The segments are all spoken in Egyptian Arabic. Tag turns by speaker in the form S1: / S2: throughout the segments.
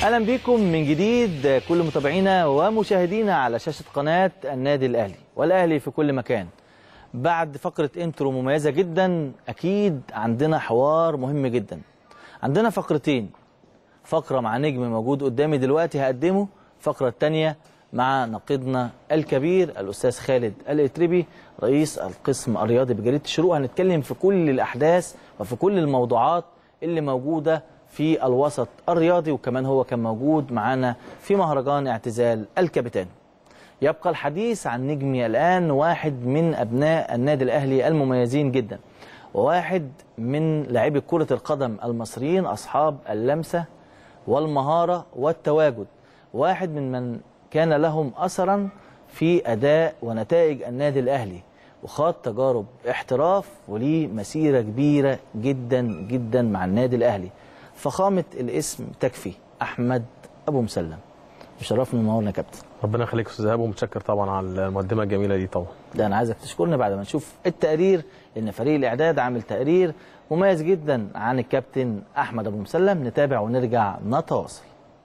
S1: اهلا بكم من جديد كل متابعينا ومشاهدينا على شاشه قناه النادي الاهلي والاهلي في كل مكان بعد فقره انترو مميزه جدا اكيد عندنا حوار مهم جدا عندنا فقرتين فقره مع نجم موجود قدامي دلوقتي هقدمه الفقره الثانيه مع نقيضنا الكبير الاستاذ خالد الاتربي رئيس القسم الرياضي بجريده الشروق هنتكلم في كل الاحداث وفي كل الموضوعات اللي موجوده في الوسط الرياضي وكمان هو كان موجود معانا في مهرجان اعتزال الكابتن يبقى الحديث عن نجمي الآن واحد من أبناء النادي الأهلي المميزين جدا وواحد من لاعبي كرة القدم المصريين أصحاب اللمسة والمهارة والتواجد واحد من من كان لهم أثرا في أداء ونتائج النادي الأهلي وخاض تجارب احتراف وليه مسيرة كبيرة جدا جدا مع النادي الأهلي فخامة الاسم تكفي أحمد أبو مسلم مشرفنا منورنا يا كابتن
S2: ربنا يخليك يا استاذ ايهاب ومتشكر طبعا على المقدمه الجميله دي طبعا
S1: ده انا عايزك تشكرنا بعد ما نشوف التقرير لان فريق الاعداد عامل تقرير مميز جدا عن الكابتن احمد ابو مسلم نتابع ونرجع نتواصل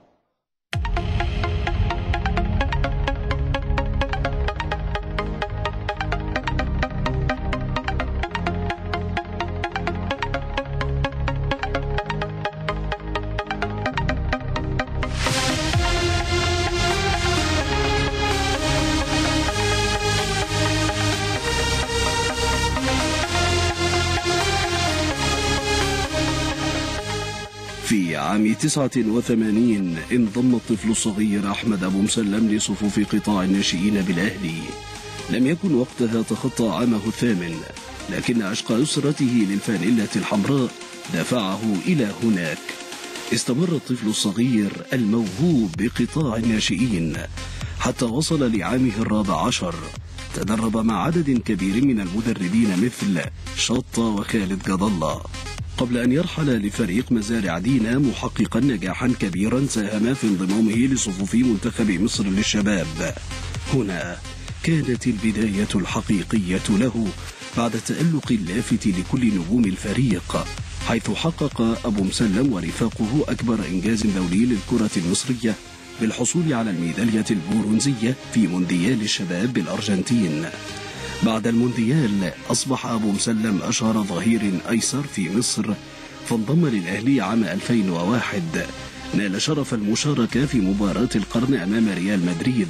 S3: في عام 89 انضم الطفل الصغير أحمد أبو مسلم لصفوف قطاع الناشئين بالأهلي لم يكن وقتها تخطى عامه الثامن لكن عشق أسرته للفانلة الحمراء دفعه إلى هناك استمر الطفل الصغير الموهوب بقطاع الناشئين حتى وصل لعامه الرابع عشر تدرب مع عدد كبير من المدربين مثل شطة وخالد جد الله قبل أن يرحل لفريق مزارع دينا محققا نجاحا كبيرا ساهم في انضمامه لصفوف منتخب مصر للشباب هنا كانت البداية الحقيقية له بعد التألق اللافت لكل نجوم الفريق حيث حقق أبو مسلم ورفاقه أكبر إنجاز دولي للكرة المصرية بالحصول على الميدالية البرونزية في مونديال الشباب بالأرجنتين بعد المونديال أصبح أبو مسلم أشهر ظهير أيسر في مصر فانضم للأهلي عام 2001 نال شرف المشاركة في مباراة القرن أمام ريال مدريد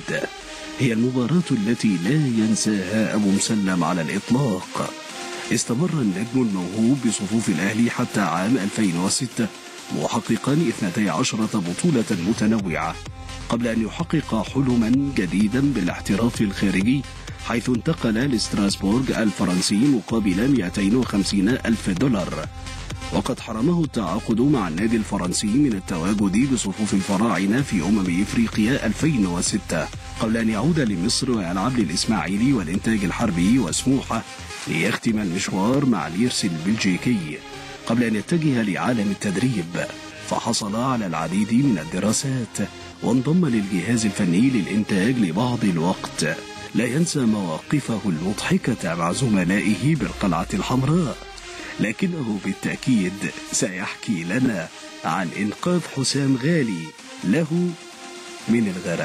S3: هي المباراة التي لا ينساها أبو مسلم على الإطلاق استمر النجم الموهوب بصفوف الأهلي حتى عام 2006 محققا 12 بطولة متنوعة قبل أن يحقق حلما جديدا بالاحتراف الخارجي حيث انتقل لستراسبورغ الفرنسي مقابل 250 ألف دولار وقد حرمه التعاقد مع النادي الفرنسي من التواجد بصفوف الفراعنة في أمم إفريقيا 2006 قبل أن يعود لمصر ويلعب للإسماعيلي والإنتاج الحربي وسموحة ليختم المشوار مع اليرس البلجيكي قبل أن يتجه لعالم التدريب فحصل على العديد من الدراسات وانضم للجهاز الفني للإنتاج لبعض الوقت لا ينسى مواقفه المضحكة مع زملائه بالقلعة الحمراء لكنه بالتأكيد سيحكي لنا عن إنقاذ حسام غالي له من الغرق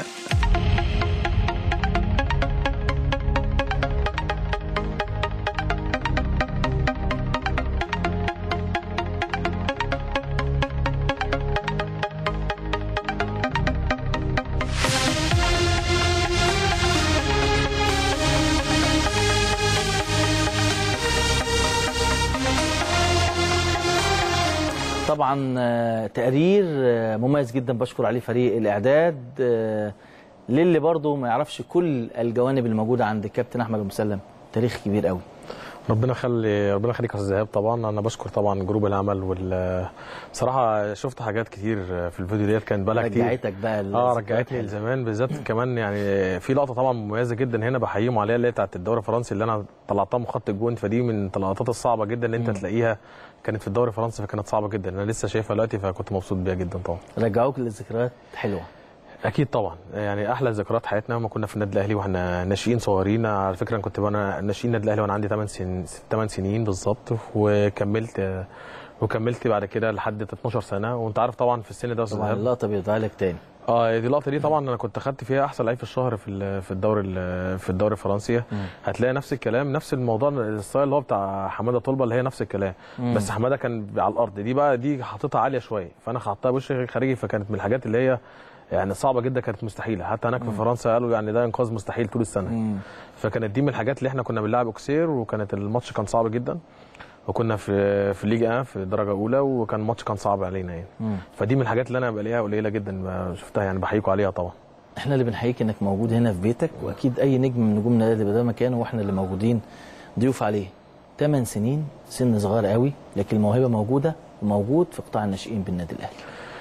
S1: طبعا آه، تقرير آه، مميز جدا بشكر عليه فريق الاعداد آه، للي برضه ما يعرفش كل الجوانب الموجوده عند الكابتن احمد أبو مسلم تاريخ كبير قوي
S2: ربنا يخلي ربنا يخليك يا استاذ ايهاب طبعا انا بشكر طبعا جروب العمل وال بصراحه شفت حاجات كتير في الفيديو ديت كانت بقالها كتير
S1: رجعتك بقى
S2: اه
S1: للذكريات
S2: رجعتني
S1: حلوة.
S2: لزمان بالذات كمان يعني في لقطه طبعا مميزه جدا هنا بحييهم عليها اللي هي بتاعت الدوري الفرنسي اللي انا طلعتها من خط الجون فدي من اللقطات الصعبه جدا ان انت
S1: مم.
S2: تلاقيها كانت في الدوري الفرنسي فكانت صعبه جدا انا لسه شايفها دلوقتي فكنت مبسوط بيها جدا طبعا
S1: رجعوك للذكريات حلوه
S2: اكيد طبعا يعني احلى ذكريات حياتنا لما كنا في النادي الاهلي واحنا ناشئين صغيرين على فكره انا كنت انا ناشئين النادي الاهلي وانا عندي 8 سنين 8 سنين بالظبط وكملت وكملت بعد كده لحد 12 سنه وانت عارف طبعا في السن ده يا أستاذ
S1: طبعا
S2: إيهاب،
S1: اللقطه بيضيع لك تاني
S2: اه دي اللقطه دي طبعا انا كنت خدت فيها احسن لعيب في الشهر في ال- في الدوري ال- في الدوري الفرنسي هتلاقي نفس الكلام نفس الموضوع الستايل اللي هو بتاع حماده طلبه اللي هي نفس الكلام بس حماده كان على الارض دي بقى دي حاططها عاليه شويه فانا حطيتها بوش خارجي فكانت من الحاجات اللي هي يعني صعبه جدا كانت مستحيله حتى هناك في فرنسا قالوا يعني ده انقاذ مستحيل طول السنه فكانت دي من الحاجات اللي احنا كنا بنلعب اوكسير وكانت الماتش كان صعب جدا وكنا في في ليج 1 في درجه اولى وكان الماتش كان صعب علينا يعني فدي من الحاجات اللي انا بلاقيها قليله جدا ما شفتها يعني بحييكوا عليها طبعا
S1: احنا اللي بنحييك انك موجود هنا في بيتك واكيد اي نجم من نجوم النادي ده مكانه واحنا اللي موجودين ضيوف عليه 8 سنين سن صغير قوي لكن الموهبه موجوده وموجود في قطاع الناشئين بالنادي الاهلي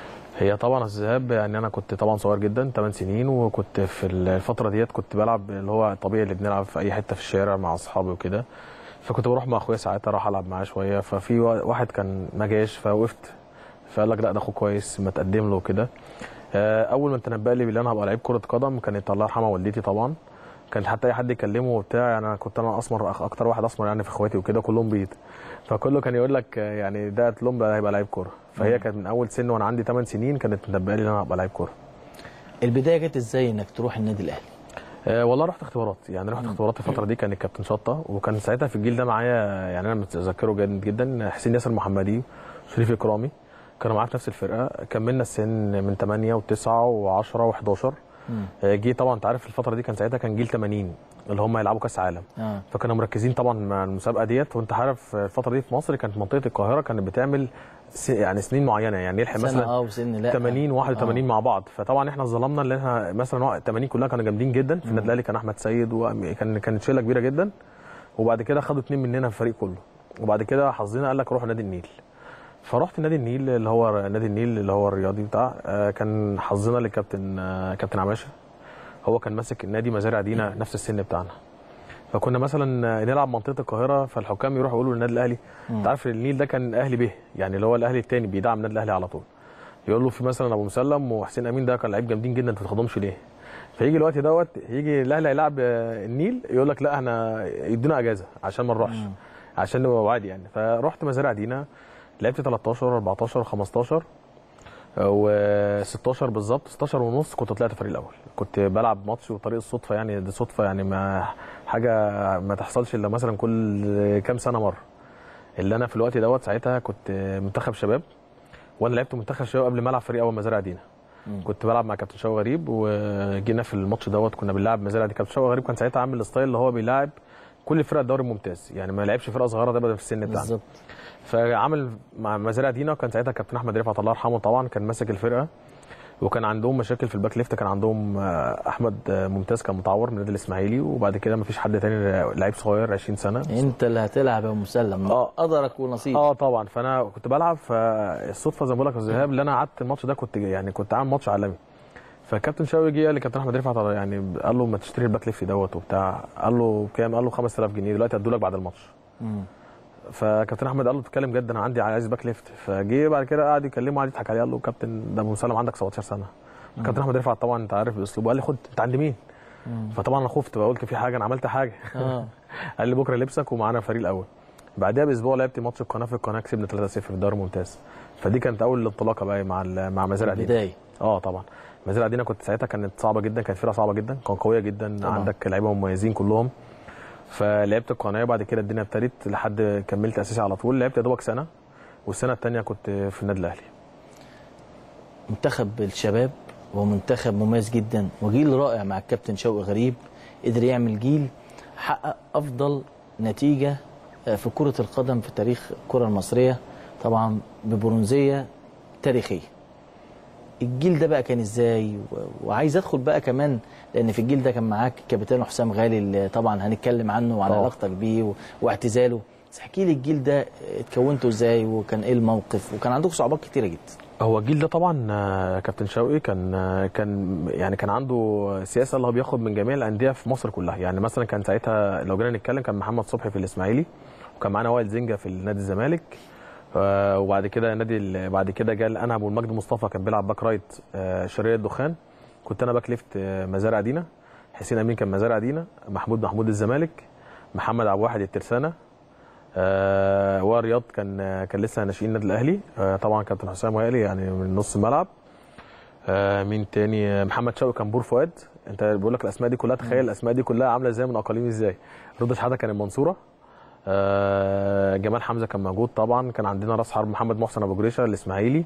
S2: هي طبعا الذهاب يعني انا كنت طبعا صغير جدا 8 سنين وكنت في الفتره ديت كنت بلعب اللي هو الطبيعي اللي بنلعب في اي حته في الشارع مع اصحابي وكده فكنت بروح مع اخويا ساعتها راح العب معاه شويه ففي وا- واحد كان ما جاش فوقفت فقال لك لا ده اخوه كويس ما تقدم له وكده آه، اول ما تنبأ لي باللي انا هبقى لعيب كره قدم كانت الله يرحمها والدتي طبعا كان حتى اي حد يكلمه وبتاع يعني انا كنت انا اسمر أخ- اكتر واحد اسمر يعني في اخواتي وكده كلهم بيض فكله كان يقول لك آه، يعني ده تلوم ده هيبقى لعيب كوره فهي كانت من اول سن وانا عندي 8 سنين كانت متنبأ لي ان انا هبقى لعيب كوره
S1: البدايه جت ازاي انك تروح النادي الاهلي
S2: أه والله رحت اختبارات يعني رحت اختبارات الفتره دي كان الكابتن شطه وكان ساعتها في الجيل ده معايا يعني انا متذكره جدا جدا حسين ياسر محمدي شريف اكرامي كانوا معايا في نفس الفرقه كملنا السن من 8 و9 و10 و11 جه طبعا انت عارف الفتره دي كان ساعتها كان جيل 80 اللي هم يلعبوا كاس عالم
S1: اه
S2: فكانوا مركزين طبعا مع المسابقه ديت وانت عارف الفتره دي في مصر كانت منطقه القاهره كانت بتعمل س- يعني سنين معينه يعني يلحق
S1: سنه
S2: مثلا
S1: اه وسن لا
S2: 80 81
S1: آه.
S2: مع بعض فطبعا احنا ظلمنا اللي احنا مثلا وقت 80 كلها كانوا جامدين جدا في النادي الاهلي كان احمد سيد وكان كانت شيله كبيره جدا وبعد كده خدوا اتنين مننا في الفريق كله وبعد كده حظنا قال لك روح نادي النيل فرحت نادي النيل اللي هو نادي النيل اللي هو الرياضي بتاع آه، كان حظنا للكابتن آه، كابتن عماشه هو كان ماسك النادي مزارع دينا نفس السن بتاعنا فكنا مثلا نلعب منطقه القاهره فالحكام يروحوا يقولوا للنادي الاهلي انت عارف النيل ده كان اهلي به يعني اللي هو الاهلي الثاني بيدعم النادي الاهلي على طول يقول له في مثلا ابو مسلم وحسين امين ده كان لعيب جامدين جدا انت ما تاخدهمش ليه فيجي الوقت دوت يجي الاهلي هيلعب آه، النيل يقول لك لا احنا يدونا اجازه عشان ما نروحش عشان نبقى عادي يعني فرحت مزارع دينا لعبت 13 14 15 و16 بالظبط 16 ونص كنت طلعت الفريق الاول كنت بلعب ماتش وطريق الصدفه يعني دي صدفه يعني ما حاجه ما تحصلش الا مثلا كل كام سنه مره اللي انا في الوقت دوت ساعتها كنت منتخب شباب وانا لعبت منتخب شباب قبل ما العب فريق اول مزارع دينا كنت بلعب مع كابتن شوقي غريب وجينا في الماتش دوت كنا بنلعب مزارع دي كابتن شوقي غريب كان ساعتها عامل الستايل اللي هو بيلاعب كل فرق الدوري الممتاز يعني ما لعبش فرقه صغيره ده في السن بتاعنا
S1: بالظبط
S2: فعمل مع مزارع دينا كان ساعتها كابتن احمد رفعت الله يرحمه طبعا كان ماسك الفرقه وكان عندهم مشاكل في الباك ليفت كان عندهم آه، احمد آه، ممتاز كان متعور من النادي الاسماعيلي وبعد كده ما فيش حد تاني لعيب صغير 20 سنه
S1: انت اللي هتلعب يا مسلم
S2: آه.
S1: قدرك ونصيبك
S2: اه طبعا فانا كنت بلعب فالصدفه زي ما بقول لك يا أستاذ ايهاب اللي انا قعدت الماتش ده كنت يعني كنت عامل ماتش عالمي فالكابتن شوقي جه قال لي كابتن احمد رفعت يعني قال له ما تشتري الباك ليفت دوت وبتاع قال له بكام؟ قال له 5000 جنيه دلوقتي هدوا لك بعد الماتش
S1: مم.
S2: فكابتن احمد قال له بتتكلم جد انا عندي عايز باك ليفت فجه بعد كده قعد يكلمه قعد يضحك عليه قال له كابتن ده ابو مسلم عندك 17 سنه كابتن احمد رفعت طبعا انت عارف باسلوبه قال لي خد انت عند مين؟ فطبعا انا خفت بقى قلت في حاجه انا عملت حاجه
S1: اه
S2: قال لي بكره لبسك ومعانا الفريق الاول بعدها باسبوع لعبت ماتش القناه في القناه كسبنا 3-0 في الدوري الممتاز فدي كانت اول انطلاقه بقى مع ال- مع مزارع دينا
S1: بدايه
S2: اه طبعا مزارع دينا كنت ساعتها كانت صعبه جدا كانت فرقه صعبه جدا كانت قويه جدا
S1: طبعا.
S2: عندك لعيبه مميزين كلهم فلعبت القناه وبعد كده الدنيا ابتدت لحد كملت اساسي على طول لعبت يا دوبك سنه والسنه الثانيه كنت في النادي الاهلي
S1: منتخب الشباب هو منتخب مميز جدا وجيل رائع مع الكابتن شوقي غريب قدر يعمل جيل حقق افضل نتيجه آه، في كره القدم في تاريخ الكره المصريه طبعا ببرونزيه تاريخيه الجيل ده بقى كان ازاي و- وعايز ادخل بقى كمان لان في الجيل ده كان معاك كابتن حسام غالي اللي طبعا هنتكلم عنه وعن
S2: طبعا.
S1: علاقتك بيه و- واعتزاله بس احكي لي الجيل ده اتكونتوا ازاي وكان ايه الموقف وكان عندكم صعوبات كتيره جدا
S2: هو الجيل ده طبعا آه، كابتن شوقي كان آه، كان يعني كان عنده سياسه اللي هو بياخد من جميع الانديه في مصر كلها يعني مثلا كان ساعتها لو جينا نتكلم كان محمد صبحي في الاسماعيلي وكان معانا وائل زنجه في نادي الزمالك آه، وبعد كده نادي ال- بعد كده جه انا ابو المجد مصطفى كان بيلعب باك رايت آه، شرقيه الدخان كنت انا باك ليفت آه، مزارع دينا حسين امين كان مزارع دينا محمود محمود الزمالك محمد عبد الواحد الترسانه آه ورياض كان كان لسه ناشئين النادي الاهلي آه طبعا كابتن حسام وائلي يعني من نص الملعب آه مين تاني آه، محمد شوقي كان بور فؤاد انت بقول لك الاسماء دي كلها تخيل الاسماء دي كلها عامله ازاي من اقاليم ازاي رضا شحاته كان المنصوره آه جمال حمزه كان موجود طبعا كان عندنا راس حرب محمد محسن ابو جريشه الاسماعيلي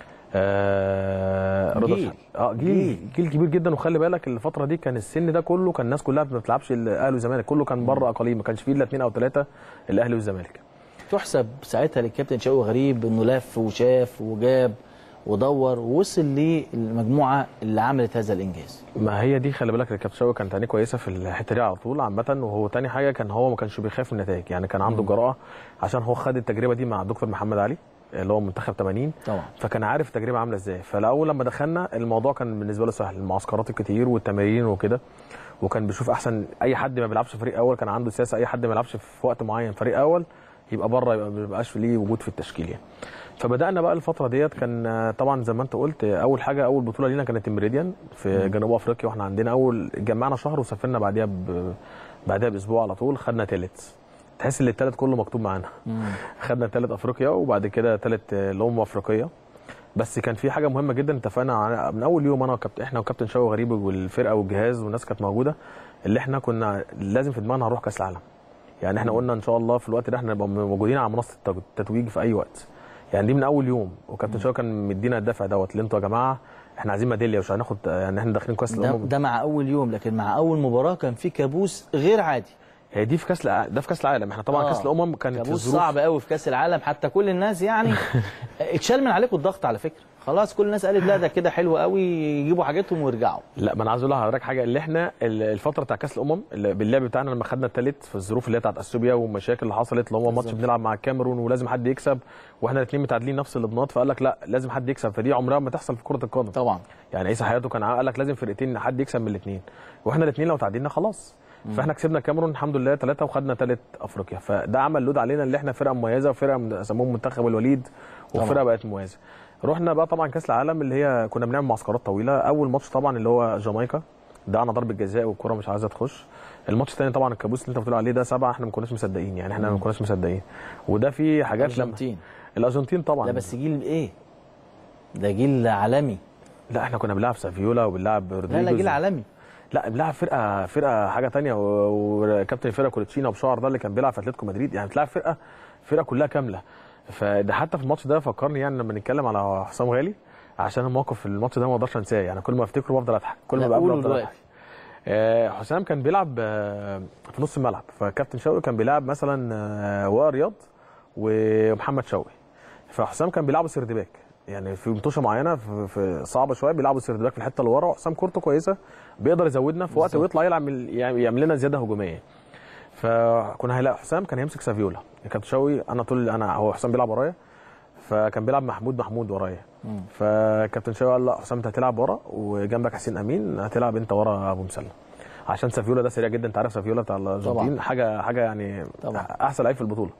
S2: آه رضا
S1: جيل.
S2: شحاتة. اه جيل جيل كبير جدا وخلي بالك الفتره دي كان السن ده كله كان الناس كلها ما بتلعبش الاهلي والزمالك كله كان بره اقاليم ما كانش فيه الا اثنين او ثلاثه الاهلي والزمالك
S1: تحسب ساعتها للكابتن شوقي غريب انه لف وشاف وجاب ودور ووصل للمجموعه اللي عملت هذا الانجاز
S2: ما هي دي خلي بالك الكابتن شوقي كانت عينيه كويسه في الحته دي على طول عامه وهو تاني حاجه كان هو ما كانش بيخاف من النتائج يعني كان عنده جراءه عشان هو خد التجربه دي مع دكتور محمد علي اللي هو منتخب 80
S1: طبعا
S2: فكان عارف التجربه عامله ازاي فالاول لما دخلنا الموضوع كان بالنسبه له سهل المعسكرات الكتير والتمارين وكده وكان بيشوف احسن اي حد ما بيلعبش فريق اول كان عنده سياسه اي حد ما يلعبش في وقت معين فريق اول يبقى بره يبقى ما بيبقاش ليه وجود في التشكيل يعني فبدانا بقى الفتره ديت كان آه، طبعا زي ما انت قلت آه، اول حاجه اول بطوله لينا كانت الميريديان في جنوب افريقيا واحنا عندنا اول جمعنا شهر وسافرنا بعديها ب... بعدها باسبوع على طول خدنا تالت تحس ان التالت كله مكتوب معانا خدنا تالت افريقيا وبعد كده تالت آه، الامم افريقيه بس كان في حاجه مهمه جدا اتفقنا على من اول يوم انا وكابتن احنا وكابتن شوقي غريب والفرقه والجهاز والناس كانت موجوده اللي احنا كنا لازم في دماغنا هنروح كاس العالم يعني احنا قلنا ان شاء الله في الوقت ده احنا نبقى موجودين على منصه التج- التتويج في اي وقت يعني دي من اول يوم وكابتن شوقي كان مدينا الدفع دوت اللي انتوا يا جماعه احنا عايزين ميداليه مش هناخد يعني احنا داخلين كاس
S1: ده,
S2: الامم
S1: ده مع اول يوم لكن مع اول مباراه كان في كابوس غير عادي
S2: هي دي في كاس الع- ده في كاس العالم احنا طبعا
S1: آه.
S2: كاس الامم كانت في
S1: كابوس
S2: الظروف
S1: صعب قوي في كاس العالم حتى كل الناس يعني اتشال من عليكم الضغط على فكره خلاص كل الناس قالت لا ده كده حلو قوي يجيبوا حاجاتهم ويرجعوا
S2: لا ما انا عايز اقول لحضرتك حاجه اللي احنا ال- الفتره بتاع كاس الامم اللي باللعب بتاعنا لما خدنا الثالث في الظروف اللي هي بتاعت اثيوبيا والمشاكل اللي حصلت اللي هو ماتش
S1: بالظبط.
S2: بنلعب مع الكاميرون ولازم حد يكسب واحنا الاثنين متعادلين نفس الابناط فقال لك لا لازم حد يكسب فدي عمرها ما تحصل في كره القدم
S1: طبعا
S2: يعني عيسى حياته كان قال لك لازم فرقتين حد يكسب من الاثنين واحنا الاثنين لو تعادلنا خلاص فاحنا كسبنا الكاميرون الحمد لله ثلاثه وخدنا ثالث افريقيا فده عمل لود علينا اللي احنا فرقه مميزه وفرقه من- سموهم منتخب الوليد وفرقه
S1: طبعا.
S2: بقت مميزه رحنا بقى طبعا كاس العالم اللي هي كنا بنعمل معسكرات طويله اول ماتش طبعا اللي هو جامايكا دعنا ضربه جزاء والكره مش عايزه تخش الماتش الثاني طبعا الكابوس اللي انت بتقول عليه ده سبعه احنا ما كناش مصدقين يعني احنا ما كناش مصدقين وده في حاجات لما
S1: الارجنتين
S2: الارجنتين طبعا
S1: لا بس جيل ايه ده جيل عالمي
S2: لا احنا كنا بنلعب سافيولا وبنلعب
S1: لا لا
S2: رودريجوز
S1: جيل عالمي
S2: لا بنلعب فرقه فرقه حاجه تانية و- وكابتن الفرقه كولتشينا بشعر ده اللي كان بيلعب في اتلتيكو مدريد يعني بتلعب فرقه فرقه كلها كامله فده حتى في الماتش ده فكرني يعني لما نتكلم على حسام غالي عشان الموقف في الماتش ده ما اقدرش انساه يعني كل ما افتكره بفضل اضحك كل ما
S1: لا،
S2: بقابله
S1: قوله
S2: بفضل
S1: دلوقتي.
S2: اضحك آه، حسام كان بيلعب آه، في نص الملعب فكابتن شوقي كان بيلعب مثلا آه، وائل رياض ومحمد شوقي فحسام كان بيلعبوا سيرد باك يعني في مطوشه معينه في, في صعبه شويه بيلعبوا سيرد باك في الحته اللي ورا وحسام كورته كويسه بيقدر يزودنا في وقت
S1: بالظبط.
S2: ويطلع يلعب من- يعني يعمل لنا زياده هجوميه فكنا هيلاقي حسام كان هيمسك سافيولا كابتن شوقي انا طول انا هو حسام بيلعب ورايا فكان بيلعب محمود محمود ورايا فكابتن شوقي قال لا حسام انت هتلعب ورا وجنبك حسين امين هتلعب انت ورا ابو مسلم عشان سافيولا ده سريع جدا انت عارف سافيولا بتاع الارجنتين حاجه حاجه يعني
S1: طبعا.
S2: احسن لعيب في البطوله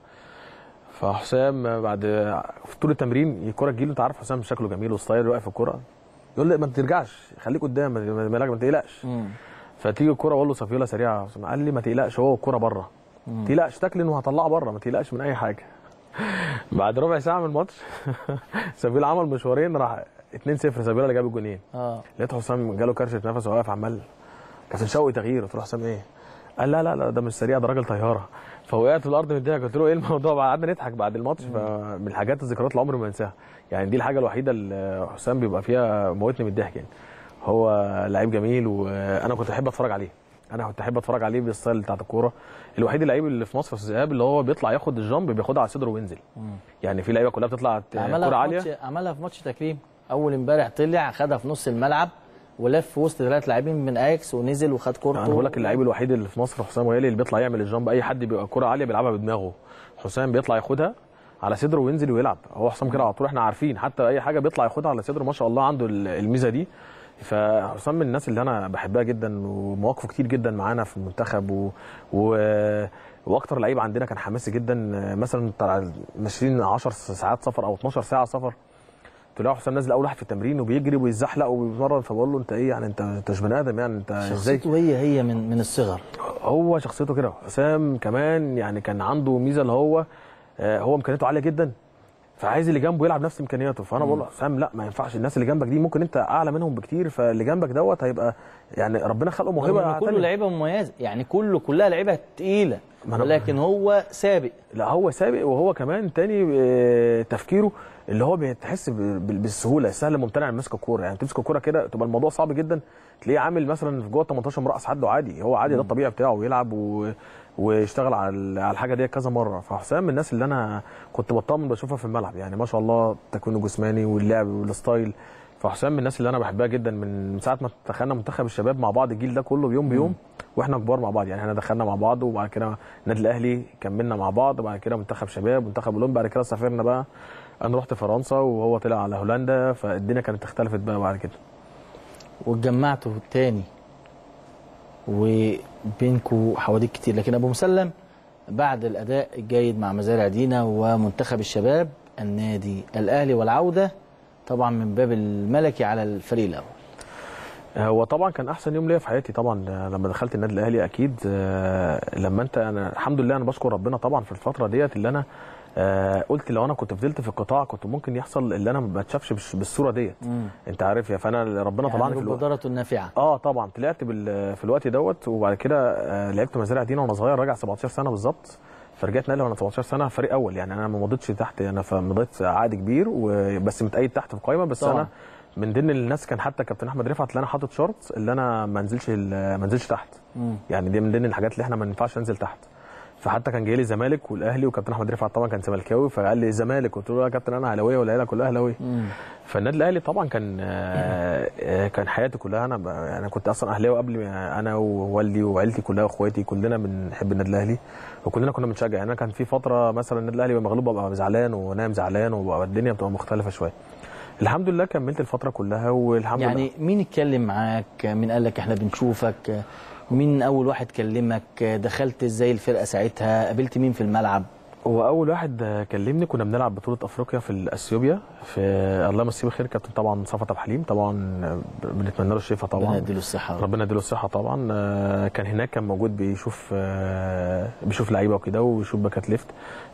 S2: فحسام بعد في طول التمرين الكوره تجيله انت عارف حسام شكله جميل وستايل واقف في الكوره يقول لي ما ترجعش خليك قدام ما ما- ما تقلقش فتيجي الكوره اقول له صفيولا سريعه حسام قال لي ما تقلقش هو الكوره بره ما تقلقش تاكلن وهطلعها بره ما تقلقش من اي حاجه بعد ربع ساعه من الماتش سافيولا عمل مشوارين راح 2-0 سافيولا اللي جاب الجونين
S1: اه
S2: لقيت حسام جاله كرشه نفس وواقف عمال كابتن شوقي تغيير قلت له حسام ايه؟ قال لا لا لا ده مش سريع ده راجل طياره فوقعت في الارض متضايق قلت له ايه الموضوع بقى قعدنا نضحك بعد الماتش فمن الحاجات الذكريات اللي عمري ما انساها يعني دي الحاجه الوحيده اللي حسام بيبقى فيها موتني من الضحك يعني هو لعيب جميل وانا كنت احب اتفرج عليه انا كنت احب اتفرج عليه بالستايل بتاعت الكوره الوحيد اللعيب اللي في مصر في الذهاب اللي هو بيطلع ياخد الجامب بياخدها على صدره وينزل يعني في لعيبه كلها بتطلع
S1: عملها
S2: كوره
S1: في
S2: عاليه
S1: ماتش عملها في ماتش تكريم اول امبارح طلع خدها في نص الملعب ولف وسط ثلاث لاعبين من اياكس ونزل وخد كورته
S2: انا بقول لك اللعيب الوحيد اللي في مصر حسام غالي اللي بيطلع يعمل الجامب اي حد بيبقى كرة عاليه بيلعبها بدماغه حسام بيطلع ياخدها على صدره وينزل ويلعب هو حسام كده على طول احنا عارفين حتى اي حاجه بيطلع ياخدها على صدره ما شاء الله عنده ال- الميزه دي فحسام من الناس اللي انا بحبها جدا ومواقفه كتير جدا معانا في المنتخب و... و... واكتر لعيب عندنا كان حماسي جدا مثلا بتاع ماشيين 10 ساعات سفر او 12 ساعه سفر تلاقي حسام نازل اول واحد في التمرين وبيجري ويزحلق وبيتمرن فبقول له انت ايه يعني انت انت مش بني ادم يعني انت ازاي
S1: شخصيته هي هي من من الصغر
S2: هو شخصيته كده حسام كمان يعني كان عنده ميزه اللي هو آه، هو امكانياته عاليه جدا فعايز اللي جنبه يلعب نفس امكانياته فانا بقول له حسام لا ما ينفعش الناس اللي جنبك دي ممكن انت اعلى منهم بكتير فاللي جنبك دوت هيبقى يعني ربنا خلقه
S1: رغم
S2: موهبه
S1: إن كله
S2: تانية.
S1: لعيبه مميزه يعني كله كلها لعيبه تقيله
S2: ما أنا-
S1: ولكن هو سابق
S2: لا هو سابق وهو كمان تاني آه، تفكيره اللي هو بتحس ب- ب- بالسهوله السهل ممتنع من مسك الكوره يعني تمسك الكوره كده تبقى الموضوع صعب جدا تلاقيه عامل مثلا في جوه 18 مرقص حد عادي هو عادي ده الطبيعي بتاعه ويلعب و... ويشتغل على ال- على الحاجه دي كذا مره فحسام من الناس اللي انا كنت بطمن بشوفها في الملعب يعني ما شاء الله تكوينه جسماني واللعب والستايل فحسام من الناس اللي انا بحبها جدا من ساعه ما دخلنا منتخب الشباب مع بعض الجيل ده كله بيوم بيوم واحنا كبار مع بعض يعني احنا دخلنا مع بعض وبعد كده النادي الاهلي كملنا مع بعض وبعد كده منتخب شباب منتخب اولمبي بعد كده سافرنا بقى انا رحت فرنسا وهو طلع على هولندا فالدنيا كانت اختلفت بقى بعد كده
S1: واتجمعتوا تاني وبينكوا حواديت كتير لكن ابو مسلم بعد الاداء الجيد مع مزارع دينا ومنتخب الشباب النادي الاهلي والعوده طبعا من باب الملكي على الفريق الاول
S2: هو طبعا كان احسن يوم ليا في حياتي طبعا لما دخلت النادي الاهلي اكيد آه، لما انت انا الحمد لله انا بشكر ربنا طبعا في الفتره ديت اللي انا آه، قلت لو انا كنت فضلت في القطاع كنت ممكن يحصل اللي انا ما اتشافش بالش- بالصوره ديت انت عارف يا فانا ربنا طبعا
S1: يعني
S2: في الوقت
S1: البدرة النافعه
S2: اه طبعا طلعت بال... في الوقت دوت وبعد كده آه لعبت مزارع دينا وانا صغير راجع 17 سنه بالظبط فرجعت نادي وانا 17 سنه فريق اول يعني انا ما مضيتش تحت انا مضيت عقد كبير وبس متأيد تحت في القايمه بس
S1: طبعاً.
S2: انا من ضمن الناس كان حتى كابتن احمد رفعت اللي انا حاطط شرط اللي انا ما انزلش ال- ما انزلش تحت
S1: مم.
S2: يعني دي من ضمن الحاجات اللي احنا ما ينفعش انزل تحت فحتى كان جاي لي الزمالك والاهلي وكابتن احمد رفعت طبعا كان زملكاوي فقال لي الزمالك قلت له يا كابتن انا اهلاويه والعيله كلها اهلاويه
S1: مم.
S2: فالنادي الاهلي طبعا كان آه، آه، كان حياتي كلها انا ب- انا كنت اصلا اهلاوي قبل ما انا ووالدي وعيلتي كلها واخواتي كلنا بنحب النادي الاهلي وكلنا كنا بنشجع يعني انا كان في فتره مثلا النادي الاهلي يبقى مغلوب ابقى زعلان وانام زعلان وبقى الدنيا بتبقى مختلفه شويه الحمد لله كملت الفتره كلها والحمد لله
S1: يعني مين اتكلم معاك مين قال لك احنا بنشوفك مين اول واحد كلمك دخلت ازاي الفرقه ساعتها قابلت مين في الملعب
S2: هو اول واحد آه، كلمني كنا بنلعب بطوله افريقيا في اثيوبيا في الله يمسيه بالخير كابتن طبعا صفا حليم طبعا آه، بنتمنى له الشفاء
S1: ربنا
S2: طبعا
S1: يديله الصحه
S2: ربنا يديله الصحه طبعا آه، كان هناك كان موجود بيشوف آه، بيشوف لعيبه وكده ويشوف باكات ليفت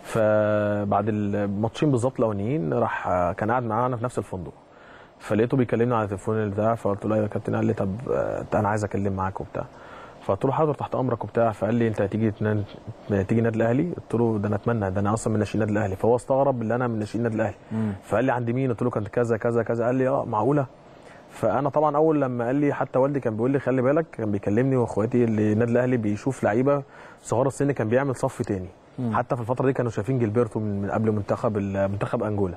S2: فبعد الماتشين بالظبط الاولانيين راح آه، كان قاعد معانا في نفس الفندق فلقيته بيكلمني على التليفون اللي بتاع فقلت له ايوه يا كابتن قال لي طب آه، انا عايز اتكلم معاك وبتاع فقلت له حاضر تحت امرك وبتاع فقال لي انت هتيجي تنا- تيجي النادي الاهلي قلت له ده انا اتمنى ده انا اصلا من ناشئين النادي الاهلي فهو استغرب ان انا من ناشئين النادي الاهلي
S1: مم.
S2: فقال لي عند مين قلت له كانت كذا كذا كذا قال لي اه معقوله فانا طبعا اول لما قال لي حتى والدي كان بيقول لي خلي بالك كان بيكلمني واخواتي اللي النادي الاهلي بيشوف لعيبه صغار السن كان بيعمل صف تاني حتى في الفتره دي كانوا شايفين جilberto من من قبل منتخب ال- منتخب انجولا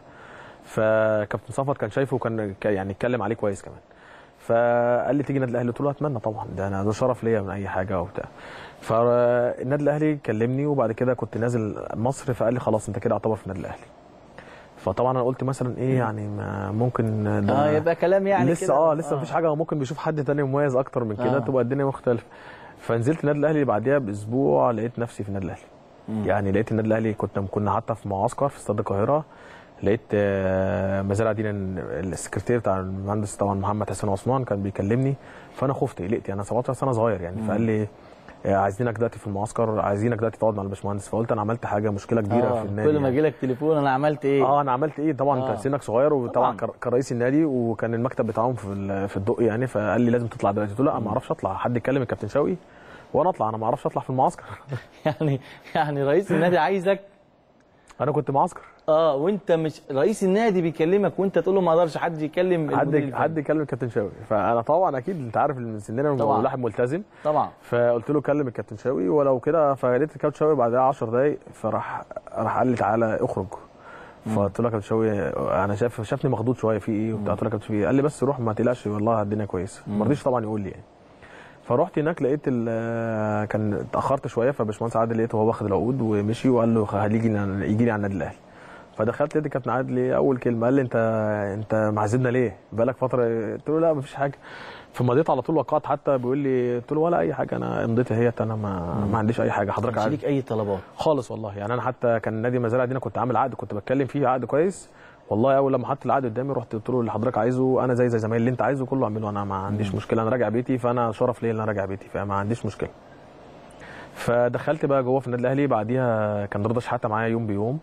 S2: فكابتن صفوت كان شايفه وكان ك- يعني اتكلم عليه كويس كمان فقال لي تيجي النادي الاهلي قلت له اتمنى طبعا ده انا ده شرف ليا من اي حاجه وبتاع فالنادي الاهلي كلمني وبعد كده كنت نازل مصر فقال لي خلاص انت كده اعتبر في النادي الاهلي فطبعا انا قلت مثلا ايه يعني ما ممكن ده
S1: اه يبقى كلام يعني
S2: لسه
S1: كده.
S2: اه لسه مفيش حاجه ممكن بيشوف حد تاني مميز اكتر من كده
S1: آه.
S2: تبقى الدنيا مختلفه فنزلت النادي الاهلي بعديها باسبوع لقيت نفسي في النادي الاهلي
S1: مم.
S2: يعني لقيت النادي الاهلي كنا كنا حتى في معسكر في استاد القاهره لقيت آه، مزارع دينا السكرتير بتاع المهندس طبعا محمد حسين عثمان كان بيكلمني فانا خفت قلقت يعني 17 سنه صغير يعني فقال لي آه، عايزينك دلوقتي في المعسكر عايزينك دلوقتي تقعد مع الباشمهندس فقلت انا عملت حاجه مشكله كبيره
S1: آه.
S2: في النادي
S1: كل ما
S2: يعني.
S1: يجي لك تليفون انا عملت ايه
S2: اه انا عملت ايه طبعا
S1: آه.
S2: كان سنك صغير وطبعا
S1: طبعاً.
S2: كر- كرئيس النادي وكان المكتب بتاعهم في ال- في الدق يعني فقال لي لازم تطلع دلوقتي قلت له لا ما اعرفش اطلع حد يكلم الكابتن شوقي وانا اطلع انا ما اعرفش اطلع في المعسكر
S1: يعني يعني رئيس النادي عايزك
S2: انا كنت معسكر
S1: اه وانت مش رئيس النادي بيكلمك وانت تقول له ما اقدرش حد يكلم المدير
S2: حد
S1: الفني.
S2: حد يكلم الكابتن شوقي فانا طبعا اكيد انت عارف ان سننا
S1: طبعاً.
S2: الواحد ملتزم
S1: طبعا
S2: فقلت له كلم الكابتن شوقي ولو كده فلقيت الكابتن شوقي بعدها 10 دقايق فراح راح قال لي تعالى اخرج فقلت له يا كابتن شوقي انا شايف شافني مخضوض شويه في ايه وبتاع قلت له يا كابتن شوقي قال لي بس روح ما تقلقش والله الدنيا كويسه ما رضيش طبعا يقول لي يعني فرحت هناك لقيت ال- كان اتاخرت شويه فباشمهندس عادل لقيته هو واخد العقود ومشي وقال له هيجي يجي لي على النادي الاهلي فدخلت لقيت الكابتن عادل اول كلمه قال لي انت انت معذبنا ليه؟ بقالك فتره قلت له لا مفيش حاجه فمضيت على طول وقعت حتى بيقول لي قلت له ولا اي حاجه انا امضيت اهيت انا ما, ما عنديش اي حاجه حضرتك
S1: مش
S2: عادي
S1: ليك اي طلبات
S2: خالص والله يعني انا حتى كان نادي مزارع دينا كنت عامل عقد كنت بتكلم فيه عقد كويس والله اول لما حط العقد قدامي رحت قلت له اللي حضرتك عايزه انا زي زي زمايلي اللي انت عايزه كله اعمله انا ما عنديش مشكله انا راجع بيتي فانا شرف ليا ان انا راجع بيتي فما عنديش مشكله فدخلت بقى جوه في النادي الاهلي بعديها كان رضا شحاته معايا يوم بيوم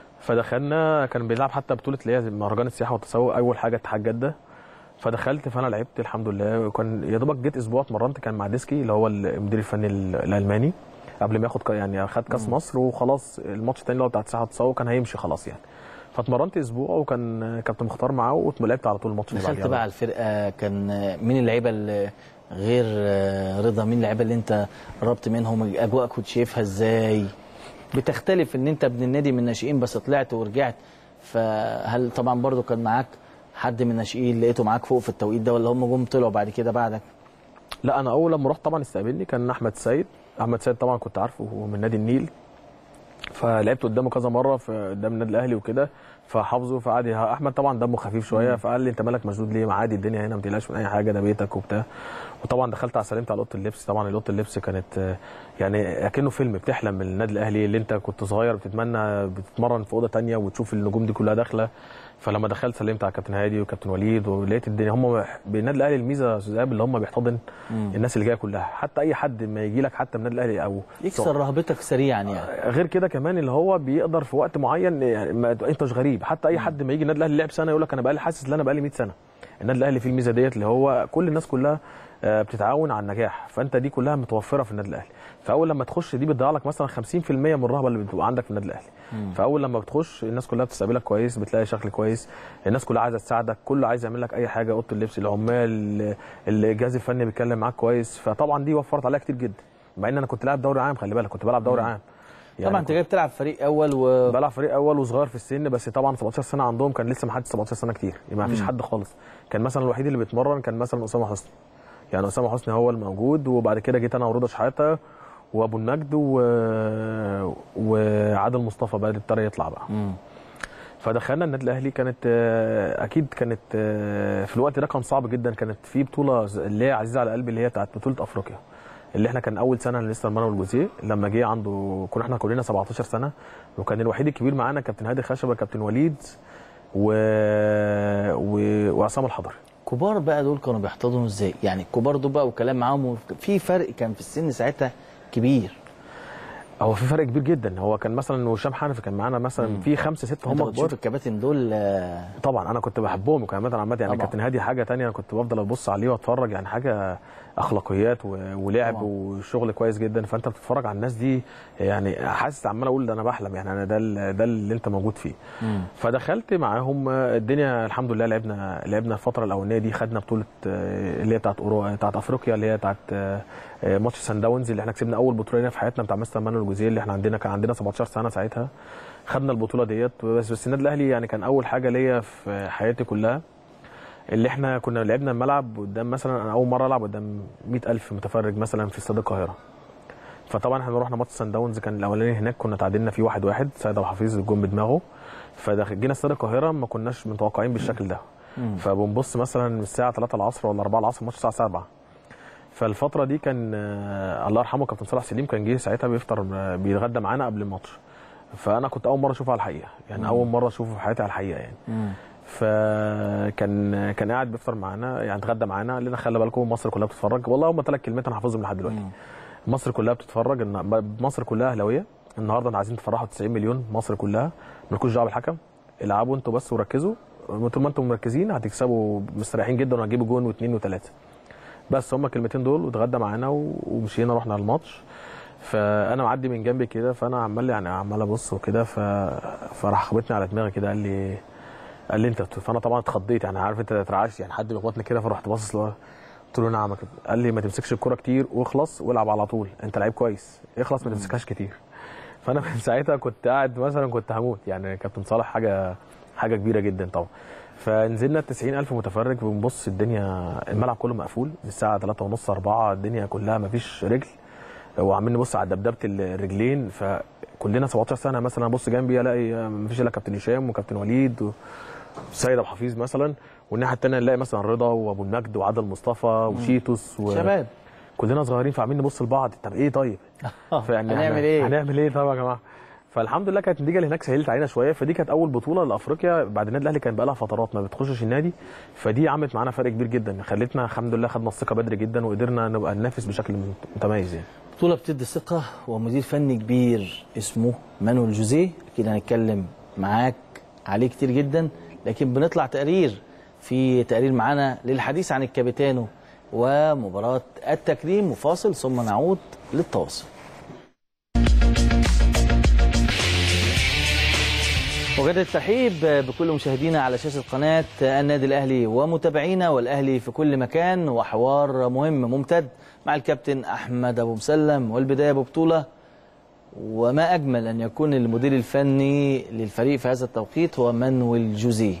S2: فدخلنا كان بيلعب حتى بطوله اللي هي مهرجان السياحه والتسوق اول حاجه اتحاد جده فدخلت فانا لعبت الحمد لله وكان يا دوبك جيت اسبوع اتمرنت كان مع ديسكي اللي هو المدير الفني ال- الالماني قبل ما ياخد ك- يعني خد كاس مصر وخلاص الماتش التاني اللي هو بتاع السياحه والتسوق كان هيمشي خلاص يعني فاتمرنت اسبوع وكان كابتن مختار معاه ولعبت على طول الماتش اللي
S1: دخلت
S2: بعديها
S1: بقى على الفرقه كان مين اللعيبه اللي غير رضا مين اللعيبه اللي انت قربت منهم الاجواء كنت شايفها ازاي بتختلف ان انت ابن النادي من الناشئين بس طلعت ورجعت فهل طبعا برضو كان معاك حد من الناشئين لقيته معاك فوق في التوقيت ده ولا هم جم طلعوا بعد كده بعدك
S2: لا انا اول لما رحت طبعا استقبلني كان احمد سيد احمد سيد طبعا كنت عارفه هو من نادي النيل فلعبت قدامه كذا مره في قدام النادي الاهلي وكده فحافظه فقعد يه- احمد طبعا دمه خفيف شويه فقال لي انت مالك مشدود ليه ما عادي الدنيا هنا ما تقلقش من اي حاجه ده بيتك وبتاع وطبعا دخلت على سلمت على اوضه اللبس طبعا اوضه اللبس كانت آه، يعني اكنه فيلم بتحلم من النادي الاهلي اللي انت كنت صغير بتتمنى بتتمرن في اوضه تانية وتشوف النجوم دي كلها داخله فلما دخلت سلمت على كابتن هادي وكابتن وليد ولقيت الدنيا هم بالنادي الاهلي الميزه يا استاذ إيهاب اللي هم بيحتضن الناس اللي جايه كلها حتى اي حد ما يجي لك حتى من النادي الاهلي او
S1: يكسر رهبتك سريعا يعني
S2: غير كده كمان اللي هو بيقدر في وقت معين يعني ما انت مش غريب حتى اي حد ما يجي النادي الاهلي لعب سنه يقول لك انا بقالي حاسس ان انا بقالي 100 سنه النادي الاهلي فيه الميزه ديت اللي هو كل الناس كلها آه، بتتعاون على النجاح فانت دي كلها متوفره في النادي الاهلي فاول لما تخش دي بتضيع لك مثلا 50% من الرهبه اللي بتبقى عندك في النادي الاهلي فاول لما بتخش الناس كلها بتستقبلك كويس بتلاقي شكل كويس الناس كلها عايزه تساعدك كله عايز يعمل لك اي حاجه اوضه اللبس العمال الجهاز الفني بيتكلم معاك كويس فطبعا دي وفرت عليا كتير جدا مع ان انا كنت لاعب دوري عام خلي بالك كنت بلعب دوري عام
S1: طبعا انت جاي بتلعب فريق اول و
S2: بلعب فريق اول وصغير في السن بس طبعا 17 سنه عندهم كان لسه ما حدش 17 سنه كتير يعني ما فيش حد خالص كان مثلا الوحيد اللي بيتمرن كان مثلا اسامه حسني يعني اسامه حسني هو الموجود وبعد كده جيت انا ورضا شحاته وابو النجد و... وعادل مصطفى بقى اللي ابتدى يطلع بقى
S1: مم.
S2: فدخلنا النادي الاهلي كانت آه، اكيد كانت آه، في الوقت ده كان صعب جدا كانت في بطوله ز- اللي هي عزيزه على قلبي اللي هي بتاعت بطوله افريقيا اللي احنا كان اول سنه لسه المانويل جوزيه لما جه عنده كنا احنا كلنا 17 سنه وكان الوحيد الكبير معانا كابتن هادي خشبه كابتن وليد و... و... وعصام الحضري
S1: كبار بقى دول كانوا بيحتضنوا ازاي يعني الكبار دول بقى وكلام معاهم وف- في فرق كان في السن ساعتها كبير
S2: هو في فرق كبير جدا هو كان مثلا وشام حنفي كان معانا مثلا في خمسه سته
S1: انت
S2: هم
S1: بتشوف
S2: كبار
S1: الكباتن دول آه،
S2: طبعا انا كنت بحبهم وكمان عامه يعني
S1: طبعا.
S2: كابتن هادي حاجه تانية انا كنت بفضل ابص عليه واتفرج يعني حاجه اخلاقيات و- ولعب
S1: طبعا.
S2: وشغل كويس جدا فانت بتتفرج على الناس دي يعني حاسس عمال اقول ده انا بحلم يعني انا ده ال- ده اللي انت موجود فيه
S1: مم.
S2: فدخلت معاهم آه، الدنيا الحمد لله لعبنا لعبنا الفتره الاولانيه دي خدنا بطوله آه، اللي هي بتاعت أورو... بتاعت افريقيا اللي هي بتاعت آه، آه، ماتش سان داونز اللي احنا كسبنا اول بطوله لنا في حياتنا بتاع مستر مانويل جوزيه اللي احنا عندنا كان عندنا 17 سنه ساعتها خدنا البطوله ديت بس بس النادي الاهلي يعني كان اول حاجه ليا في حياتي كلها اللي احنا كنا لعبنا الملعب قدام مثلا انا اول مره العب قدام 100000 متفرج مثلا في استاد القاهره فطبعا احنا رحنا ماتش سان داونز كان الاولاني هناك كنا تعادلنا فيه واحد واحد سيد ابو حفيظ الجون بدماغه فجينا استاد القاهره ما كناش متوقعين بالشكل ده
S1: مم.
S2: فبنبص مثلا من الساعه 3 العصر ولا 4 العصر الماتش الساعه 7 فالفتره دي كان آه، الله يرحمه كابتن صلاح سليم كان جه ساعتها بيفطر آه، بيتغدى معانا قبل الماتش فانا كنت اول مره اشوفه على الحقيقه يعني اول مره اشوفه في حياتي على الحقيقه يعني
S1: مم.
S2: فكان كان قاعد بيفطر معانا يعني اتغدى معانا قال لنا خلي بالكم مصر كلها بتتفرج والله هم ثلاث كلمات انا حافظهم لحد دلوقتي
S1: مم.
S2: مصر كلها بتتفرج إن- مصر كلها اهلاويه النهارده انتوا عايزين تفرحوا 90 مليون مصر كلها مالكوش دعوه بالحكم العبوا انتوا بس وركزوا طول ما انتم مركزين هتكسبوا مستريحين جدا وهتجيبوا جون واثنين وثلاثه بس هم الكلمتين دول واتغدى معانا و- ومشينا رحنا الماتش فانا معدي من جنبي كده فانا عمال يعني عمال ابص وكده ف... فراح خبطني على دماغي كده قال لي قال لي انت بت- فانا طبعا اتخضيت يعني عارف انت اترعشت يعني حد بيخبطني كده فرحت باصص له قلت له نعم يا كابتن. قال لي ما تمسكش الكوره كتير واخلص والعب على طول انت لعيب كويس اخلص ما تمسكهاش كتير فانا من ساعتها كنت قاعد مثلا كنت هموت يعني كابتن صالح حاجه حاجه كبيره جدا طبعا فنزلنا 90000 متفرج بنبص الدنيا الملعب كله مقفول الساعه 3 ونص 4 الدنيا كلها ما فيش رجل وعمالين نبص على دبدبه الرجلين فكلنا 17 سنه مثلا ابص جنبي الاقي ما فيش الا كابتن هشام وكابتن وليد وسيد ابو حفيظ مثلا والناحيه الثانيه نلاقي مثلا رضا وابو المجد وعادل مصطفى وشيتوس و...
S1: شباب
S2: كلنا صغيرين فعمالين نبص لبعض طب ايه طيب فيعني
S1: هنعمل
S2: إحنا-
S1: ايه؟
S2: هنعمل ايه طبعا يا جماعه فالحمد لله كانت النتيجه اللي هناك سهلت علينا شويه فدي كانت اول بطوله لافريقيا بعد النادي الاهلي كان بقى لها فترات ما بتخشش النادي فدي عملت معانا فرق كبير جدا خلتنا الحمد لله خدنا الثقه بدري جدا وقدرنا نبقى ننافس بشكل متميز يعني
S1: بطولة بتدي ثقة ومدير فني كبير اسمه مانويل جوزيه أكيد هنتكلم معاك عليه كتير جدا لكن بنطلع تقرير في تقرير معانا للحديث عن الكابيتانو ومباراة التكريم وفاصل ثم نعود للتواصل وجد الترحيب بكل مشاهدينا على شاشة قناة النادي الأهلي ومتابعينا والأهلي في كل مكان وحوار مهم ممتد مع الكابتن أحمد أبو مسلم والبداية ببطولة وما أجمل أن يكون المدير الفني للفريق في هذا التوقيت هو مانويل جوزيه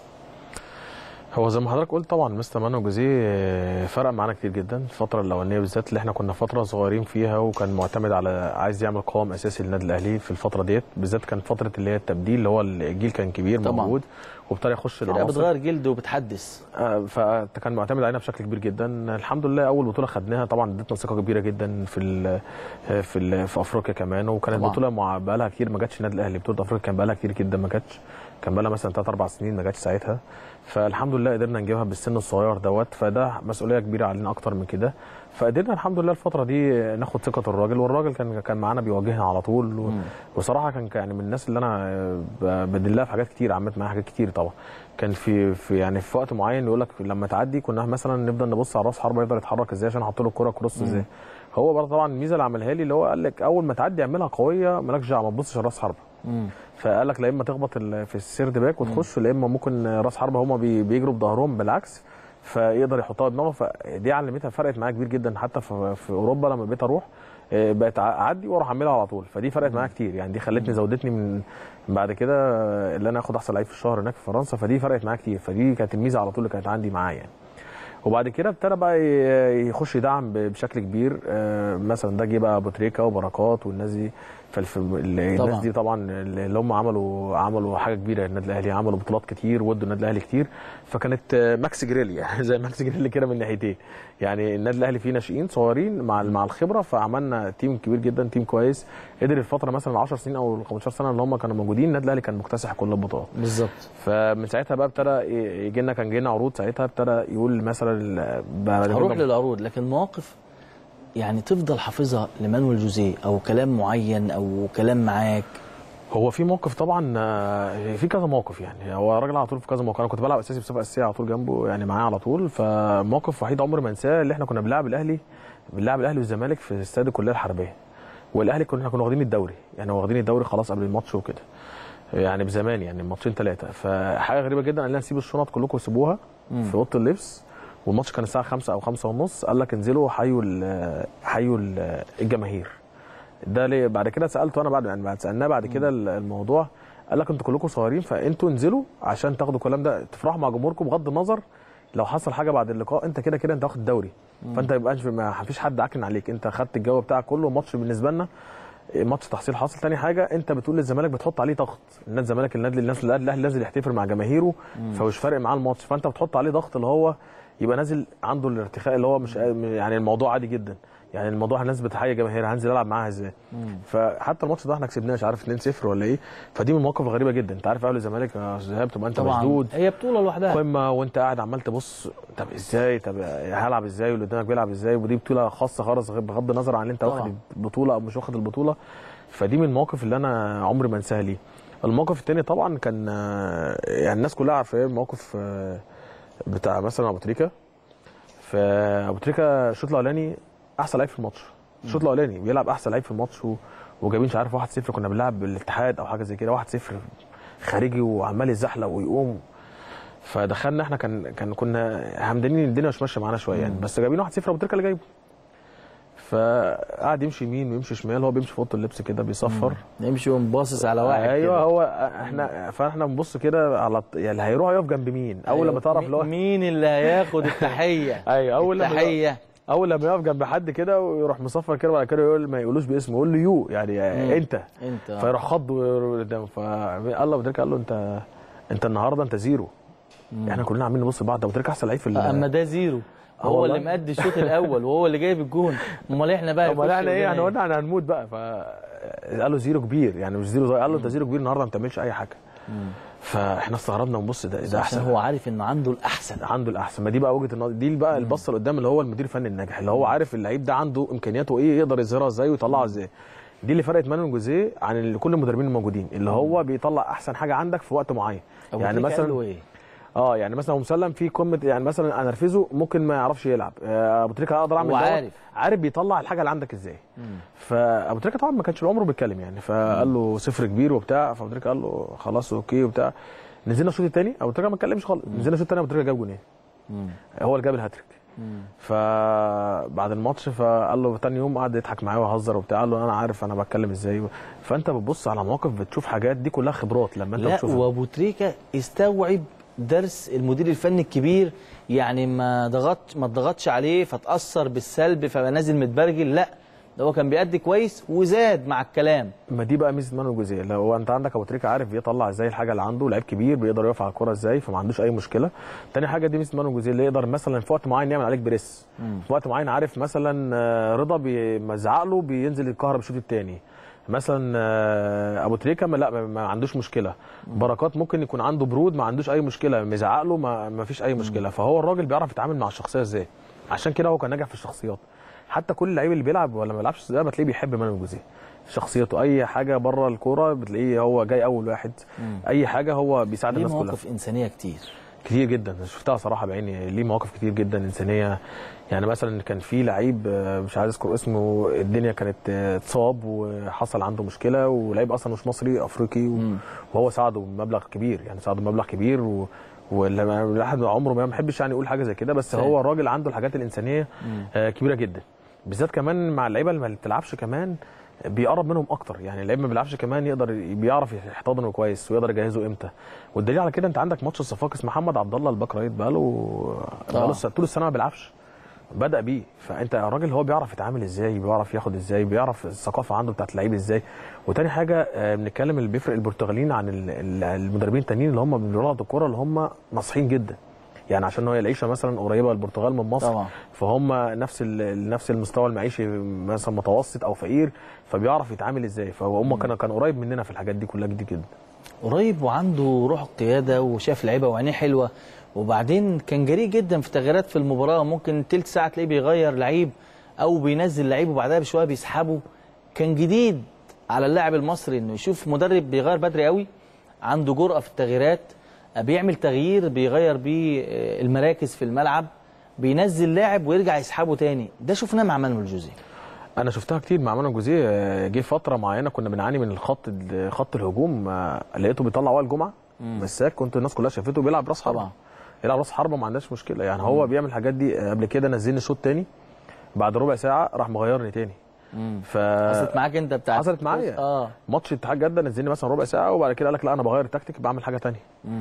S2: هو زي ما حضرتك قلت طبعا مستر مانو جوزيه فرق معانا كتير جدا الفتره الاولانيه بالذات اللي احنا كنا فتره صغيرين فيها وكان معتمد على عايز يعمل قوام اساسي للنادي الاهلي في الفتره ديت بالذات كان فتره اللي هي التبديل اللي هو الجيل كان كبير
S1: طبعاً.
S2: موجود وابتدى يخش
S1: فرقة
S2: العناصر.
S1: بتغير جلد وبتحدث
S2: آه، فكان معتمد علينا بشكل كبير جدا الحمد لله اول بطوله خدناها طبعا ادتنا ثقه كبيره جدا في ال في ال في افريقيا كمان وكانت
S1: طبعاً.
S2: بطوله مع بقالها كتير ما جاتش النادي الاهلي بطوله افريقيا كان بقالها كتير جدا ما جاتش كان بقالها مثلا 3 4 سنين ما جاتش ساعتها فالحمد لله قدرنا نجيبها بالسن الصغير دوت فده مسؤوليه كبيره علينا اكتر من كده فقدرنا الحمد لله الفتره دي ناخد ثقه الراجل والراجل كان كان معانا بيواجهنا على طول و... وصراحه كان يعني من الناس اللي انا ب- بدلها في حاجات كتير عملت معاها حاجات كتير طبعا كان في في يعني في وقت معين يقول لك لما تعدي كنا مثلا نبدا نبص على راس حربه يقدر يتحرك ازاي عشان احط له الكره كروس ازاي هو برضه طبعا الميزه اللي عملها لي اللي هو قال لك اول ما تعدي اعملها قويه مالكش دعوه ما تبصش على راس حربه فقال لك لا اما تخبط ال- في السيرد باك وتخش لا اما ممكن راس حربه هما بي- بيجروا بظهرهم بالعكس فيقدر يحطها بدماغه فدي علمتها فرقت معايا كبير جدا حتى في, في اوروبا لما بقيت اروح آه، بقت ع- اعدي واروح اعملها على طول فدي فرقت معايا كتير يعني دي خلتني زودتني من بعد كده آه، اللي انا اخد احسن لعيب في الشهر هناك في فرنسا فدي فرقت معايا كتير فدي كانت الميزه على طول اللي كانت عندي معايا يعني وبعد كده ابتدى بقى ي- يخش يدعم ب- بشكل كبير آه، مثلا ده جه بقى ابو تريكه وبركات والناس دي فالف- ال- الناس
S1: طبعاً.
S2: دي طبعا اللي هم عملوا عملوا حاجه كبيره النادي الاهلي عملوا بطولات كتير وادوا النادي الاهلي كتير فكانت آه، ماكس جريلي يعني زي ماكس جريلي كده من ناحيتين يعني النادي الاهلي فيه ناشئين صغيرين مع مع الخبره فعملنا تيم كبير جدا تيم كويس قدر الفتره مثلا 10 سنين او 15 سنه اللي هم كانوا موجودين النادي الاهلي كان مكتسح كل البطولات
S1: بالظبط
S2: فمن ساعتها بقى ابتدى يجي لنا كان جاي لنا عروض ساعتها ابتدى يقول مثلا بقى
S1: هروح للعروض لكن مواقف يعني تفضل حافظها لمانويل جوزيه او كلام معين او كلام معاك
S2: هو في موقف طبعا آه، في كذا موقف يعني هو راجل على طول في كذا موقف انا كنت بلعب اساسي بصفه اساسيه على طول جنبه يعني معاه على طول فموقف وحيد عمري ما انساه اللي احنا كنا بنلعب الاهلي بنلعب الاهلي والزمالك في استاد الكليه الحربيه والاهلي كنا كنا واخدين الدوري يعني واخدين الدوري خلاص قبل الماتش وكده يعني بزمان يعني ماتشين ثلاثه فحاجه غريبه جدا قال لنا نسيب الشنط كلكم وسيبوها في اوضه اللبس والماتش كان الساعه 5 او 5 ونص قال لك انزلوا حيوا ال- حيوا ال- الجماهير ده ليه بعد كده سالته انا بعد يعني بعد سالناه بعد كده ال- الموضوع قال لك انتوا كلكم صغيرين فانتوا انزلوا عشان تاخدوا الكلام ده تفرحوا مع جمهوركم بغض النظر لو حصل حاجه بعد اللقاء انت كده كده انت واخد الدوري فانت ما يبقاش ما فيش حد عاكن عليك انت خدت الجو بتاعك كله ماتش بالنسبه لنا ماتش تحصيل حاصل تاني حاجه انت بتقول للزمالك بتحط عليه ضغط النادي الزمالك النادي الناس الاهلي نازل يحتفل مع جماهيره فمش فارق معاه الماتش فانت بتحط عليه ضغط اللي هو يبقى نازل عنده الارتخاء اللي هو مش يعني الموضوع عادي جدا يعني الموضوع الناس بتحيي جماهير هنزل العب معاها ازاي فحتى الماتش ده احنا كسبناش عارف 2-0 ولا ايه فدي من المواقف الغريبه جدا انت عارف اهلي الزمالك يا ذهاب تبقى انت
S1: طبعا
S2: مشدود
S1: هي بطوله لوحدها
S2: قمه وانت قاعد عمال تبص طب ازاي طب هلعب ازاي واللي قدامك بيلعب ازاي ودي بطوله خاصه خالص بغض النظر عن اللي انت
S1: طبعا.
S2: واخد البطوله او مش واخد البطوله فدي من المواقف اللي انا عمري ما انساها ليه الموقف التاني طبعا كان آه، يعني الناس كلها عارفه الموقف آه، بتاع مثلا ابو تريكه فابو تريكه الشوط الاولاني احسن لعيب في الماتش الشوط الاولاني بيلعب احسن لعيب في الماتش و... وجايبين مش عارف 1-0 كنا بنلعب بالاتحاد او حاجه زي كده 1-0 خارجي وعمال يزحلق ويقوم فدخلنا احنا كان كان كنا همدانين الدنيا مش ماشيه معانا شويه يعني بس جايبين 1-0 ابو تريكه اللي جايبه فقعد يمشي يمين ويمشي شمال هو بيمشي في اوضه اللبس كده بيصفر
S1: يمشي ومباصص على واحد
S2: ايوه
S1: كده.
S2: هو احنا فاحنا بنبص كده على الط- يعني اللي هيروح يقف جنب مين اول لما تعرف اللي هو
S1: مين اللي هياخد التحيه
S2: ايوه اول لما
S1: التحيه
S2: اول لما يقف جنب حد كده ويروح مصفر كده وبعد كده يقول ما يقولوش باسمه يقول له يو يعني انت
S1: انت
S2: فيروح خض ويروح قدام فقال له ابو تريكه قال له انت انت النهارده انت زيرو احنا كلنا عاملين نبص لبعض ابو تريكه احسن لعيب في ال-
S1: اما ده زيرو
S2: آه
S1: هو
S2: والله.
S1: اللي مأدي الشوط الاول وهو اللي جايب الجون امال احنا بقى
S2: امال
S1: يخش
S2: احنا ايه
S1: يقول
S2: احنا
S1: لنا
S2: قلنا احنا هنموت بقى ف قال له زيرو كبير يعني مش زيرو صغير قال له انت زيرو كبير النهارده ما بتعملش اي حاجه فاحنا استغربنا ونبص ده ده
S1: عشان
S2: احسن
S1: هو عارف انه عنده الاحسن
S2: عنده الاحسن ما دي بقى وجهه النظر دي بقى البصه اللي قدام اللي هو المدير الفني الناجح اللي هو عارف اللعيب ده عنده امكانياته ايه يقدر يظهرها ازاي ويطلعها ازاي دي اللي فرقت مانويل جوزيه عن ال- كل المدربين الموجودين اللي هو بيطلع احسن حاجه عندك في وقت معين
S1: أبو
S2: يعني
S1: تريكة قال له
S2: مثلا
S1: ايه
S2: اه يعني مثلا ابو مسلم في قمه يعني مثلا انرفزه ممكن ما يعرفش يلعب آه، ابو تريكه اقدر اعمل
S1: هو
S2: دوت.
S1: عارف.
S2: عارف بيطلع الحاجه اللي عندك ازاي فابو تريكه طبعا ما كانش عمره بيتكلم يعني فقال له صفر كبير وبتاع فابو تريكه قال له خلاص اوكي وبتاع نزلنا الشوط الثاني ابو تريكه ما اتكلمش خالص نزلنا الشوط الثاني ابو تريكه جاب جونين هو اللي جاب الهاتريك فبعد الماتش فقال له تاني يوم قعد يضحك معاه ويهزر وبتاع قال له انا عارف انا بتكلم ازاي فانت بتبص على مواقف بتشوف حاجات دي كلها خبرات لما انت
S1: لا
S2: بتشوفها
S1: وابو تريكه استوعب درس المدير الفني الكبير يعني ما ضغط ما ضغطش عليه فتاثر بالسلب فبقى نازل متبرجل لا ده هو كان بيأدي كويس وزاد مع الكلام
S2: ما دي بقى ميزه مانويل جوزيه لو انت عندك ابو تريكه عارف بيطلع ازاي الحاجه اللي عنده لعيب كبير بيقدر يقف على الكوره ازاي فما عندوش اي مشكله تاني حاجه دي ميزه مانويل جوزيه اللي يقدر مثلا في وقت معين يعمل عليك بريس في وقت معين عارف مثلا آه، رضا بيمزعق له بينزل الكهرباء الشوط الثاني مثلا آه، ابو تريكه ما لا ما- ما عندوش مشكله بركات ممكن يكون عنده برود ما عندوش اي مشكله مزعق له ما, ما فيش اي مشكله فهو الراجل بيعرف يتعامل مع الشخصيه ازاي عشان كده هو كان ناجح في الشخصيات حتى كل اللعيب اللي بيلعب ولا ما بيلعبش ده بتلاقيه بيحب مانويل جوزيه شخصيته اي حاجه بره الكوره بتلاقيه هو جاي اول واحد اي حاجه هو بيساعد
S1: ليه
S2: الناس كلها
S1: مواقف انسانيه كتير
S2: كتير جدا أنا شفتها صراحه بعيني ليه مواقف كتير جدا انسانيه يعني مثلا كان في لعيب آه، مش عايز اذكر اسمه الدنيا كانت آه، اتصاب وحصل عنده مشكله ولعيب اصلا مش مصري افريقي و- وهو ساعده بمبلغ كبير يعني ساعده بمبلغ كبير و واللي الواحد عمره ما بيحبش يعني يقول حاجه زي كده بس
S1: فاهم.
S2: هو الراجل عنده الحاجات الانسانيه آه، كبيره جدا بالذات كمان مع اللعيبه اللي ما بتلعبش كمان بيقرب منهم اكتر يعني اللعيب ما بيلعبش كمان يقدر بيعرف يحتضنه كويس ويقدر يجهزه امتى والدليل على كده انت عندك ماتش الصفاقس محمد عبد الله الباك رايت بقاله بقاله الس- طول السنه ما بيلعبش بدا بيه فانت الراجل هو بيعرف يتعامل ازاي بيعرف ياخد ازاي بيعرف الثقافه عنده بتاعت اللعيب ازاي وتاني حاجه آه، بنتكلم اللي بيفرق البرتغاليين عن ال- ال- المدربين التانيين اللي هم بيلعبوا الكوره اللي هم ناصحين جدا يعني عشان هي العيشه مثلا قريبه للبرتغال من مصر
S1: طبعا.
S2: فهم نفس ال- نفس المستوى المعيشي مثلا متوسط او فقير فبيعرف يتعامل ازاي فهم كان كان قريب مننا في الحاجات دي كلها جدا جدا
S1: قريب وعنده روح القياده وشاف لعيبه وعينيه حلوه وبعدين كان جريء جدا في تغييرات في المباراه ممكن تلت ساعه تلاقيه بيغير لعيب او بينزل لعيب وبعدها بشويه بيسحبه كان جديد على اللاعب المصري انه يشوف مدرب بيغير بدري قوي عنده جرأه في التغييرات بيعمل تغيير بيغير بيه آه، المراكز في الملعب بينزل لاعب ويرجع يسحبه تاني ده شفناه مع مانويل جوزيه
S2: انا شفتها كتير مع مانو جوزيه آه، جه فتره معينه كنا بنعاني من الخط خط الهجوم آه، لقيته بيطلع وائل جمعه مساك كنت الناس كلها شافته بيلعب راس حربه
S1: طبعا.
S2: يلعب راس حربه ما عندناش مشكله يعني هو بيعمل الحاجات دي آه، قبل كده نزلني شوط تاني بعد ربع ساعه راح مغيرني تاني ف
S1: حصلت معاك انت بتاع
S2: حصلت معايا
S1: اه
S2: ماتش اتحاد جده نزلني مثلا ربع ساعه وبعد كده قال لك لا انا بغير التكتيك بعمل حاجه تانية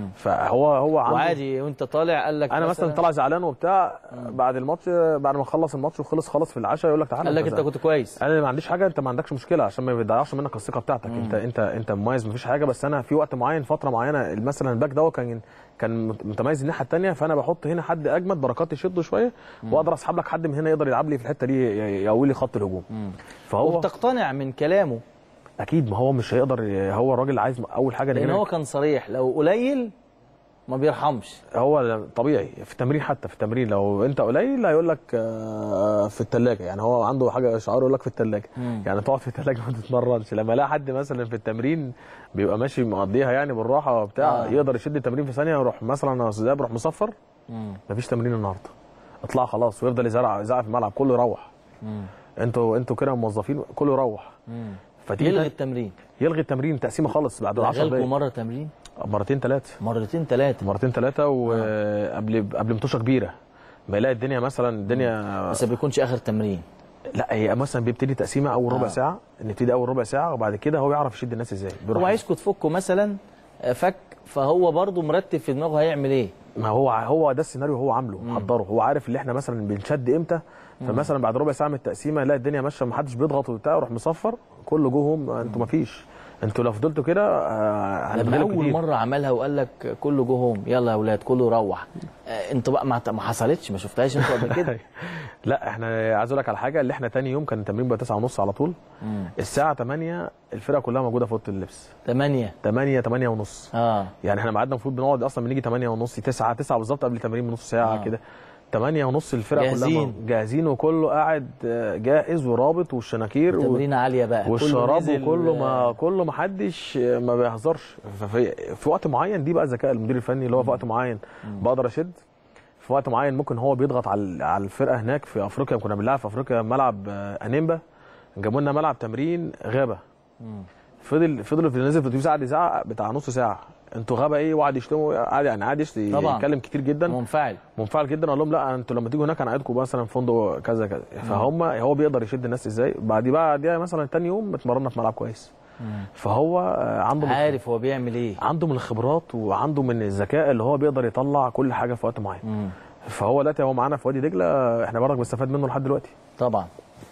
S2: فهو هو عنده
S1: وعادي وانت طالع قال لك
S2: انا مثلا طالع زعلان وبتاع بعد الماتش بعد ما خلص الماتش وخلص خلص في العشاء يقول لك تعالى
S1: قال لك
S2: أنت
S1: انت كنت كويس
S2: انا ما عنديش حاجه انت ما عندكش مشكله عشان ما بيضيعش منك الثقه بتاعتك انت انت انت مميز ما فيش حاجه بس انا في وقت معين فتره معينه مثلا الباك ده كان كان متميز الناحيه الثانيه فانا بحط هنا حد اجمد بركات يشده شويه واقدر اسحب لك حد من هنا يقدر يلعب لي في الحته دي يقوي لي خط الهجوم فهو
S1: وبتقتنع من كلامه
S2: اكيد ما هو مش هيقدر هو الراجل عايز اول حاجه
S1: لان
S2: هنا
S1: هو كان صريح لو قليل ما بيرحمش
S2: هو طبيعي في التمرين حتى في التمرين لو انت قليل هيقول لك آه، في الثلاجه يعني هو عنده حاجه شعار يقول لك في الثلاجه يعني تقعد في الثلاجه ما تتمرنش لما الاقي حد مثلا في التمرين بيبقى ماشي مقضيها يعني بالراحه وبتاع
S1: آه.
S2: آه. يقدر يشد التمرين في ثانيه يروح مثلا يا استاذ إيهاب يروح مصفر مفيش تمرين النهارده اطلع خلاص ويفضل يزرع يزعق في الملعب كله يروح انتوا انتوا كده موظفين كله يروح فتيجي
S1: يلغي
S2: يلغي,
S1: التمرين
S2: يلغي التمرين تقسيمه خالص بعد 10
S1: لغالكوا
S2: دقايق
S1: مره تمرين
S2: مرتين ثلاثه
S1: مرتين ثلاثه
S2: مرتين ثلاثة وقبل قبل متوشة كبيرة ما يلاقي الدنيا مثلا الدنيا
S1: بس ما بيكونش اخر تمرين
S2: لا هي مثلا بيبتدي تقسيمة أول ربع
S1: آه.
S2: ساعة نبتدي أول ربع ساعة وبعد كده هو بيعرف يشد الناس إزاي
S1: هو
S2: بيروح
S1: عايزكم تفكوا مثلا آه، فك فهو برضه مرتب في دماغه هيعمل ايه
S2: ما هو هو ده السيناريو هو عامله محضره هو عارف اللي احنا مثلا بنشد امتى فمثلا بعد ربع ساعة من التقسيمة يلاقي الدنيا ماشية محدش بيضغط وبتاع يروح مصفر كله جوهم انتوا ما فيش انتوا لو فضلتوا كده آه،
S1: لما
S2: هنتغلب
S1: اول
S2: كتير.
S1: مره عملها وقال لك كله جو هوم يلا يا اولاد كله روح آه، انت بقى ما ما حصلتش ما شفتهاش انتوا قبل كده
S2: لا احنا عايز اقول لك على حاجه اللي احنا تاني يوم كان التمرين بقى 9 ونص على طول الساعه 8 الفرقه كلها موجوده في اوضه اللبس
S1: 8
S2: 8 8 ونص
S1: اه
S2: يعني احنا ميعادنا المفروض بنقعد اصلا بنيجي 8 ونص 9 9 بالظبط قبل التمرين بنص ساعه
S1: آه.
S2: كده 8 ونص الفرقه كلها
S1: جاهزين.
S2: مو- جاهزين وكله قاعد آه، جاهز ورابط والشناكير و...
S1: تمرينه عاليه بقى كله
S2: والشراب
S1: نزل،
S2: وكله ما
S1: آه،
S2: كله ما حدش ما بيهزرش ففي في وقت معين دي بقى ذكاء المدير الفني اللي هو في وقت معين بقدر اشد في وقت معين ممكن هو بيضغط على على الفرقه هناك في افريقيا كنا بنلعب في افريقيا ملعب آه، انيمبا جابوا لنا ملعب تمرين غابه فضل فضل في نزل في الاتوبيس قعد يزعق بتاع نص ساعه انتوا غابه ايه وقعد يشتموا قعد يعني قعد يشت-
S1: طبعاً.
S2: يتكلم كتير جدا
S1: منفعل
S2: منفعل جدا اقول لهم لا انتوا لما تيجوا هناك انا قاعدكم مثلا في فندق كذا كذا فهم هو بيقدر يشد الناس ازاي بعد بعديها مثلا تاني يوم اتمرنا في ملعب كويس فهو آه، عنده من
S1: عارف هو بيعمل ايه
S2: عنده من الخبرات وعنده من الذكاء اللي هو بيقدر يطلع كل حاجه في وقت معين
S1: مم.
S2: فهو دلوقتي هو معانا في وادي دجله احنا برضك بنستفاد منه لحد دلوقتي
S1: طبعا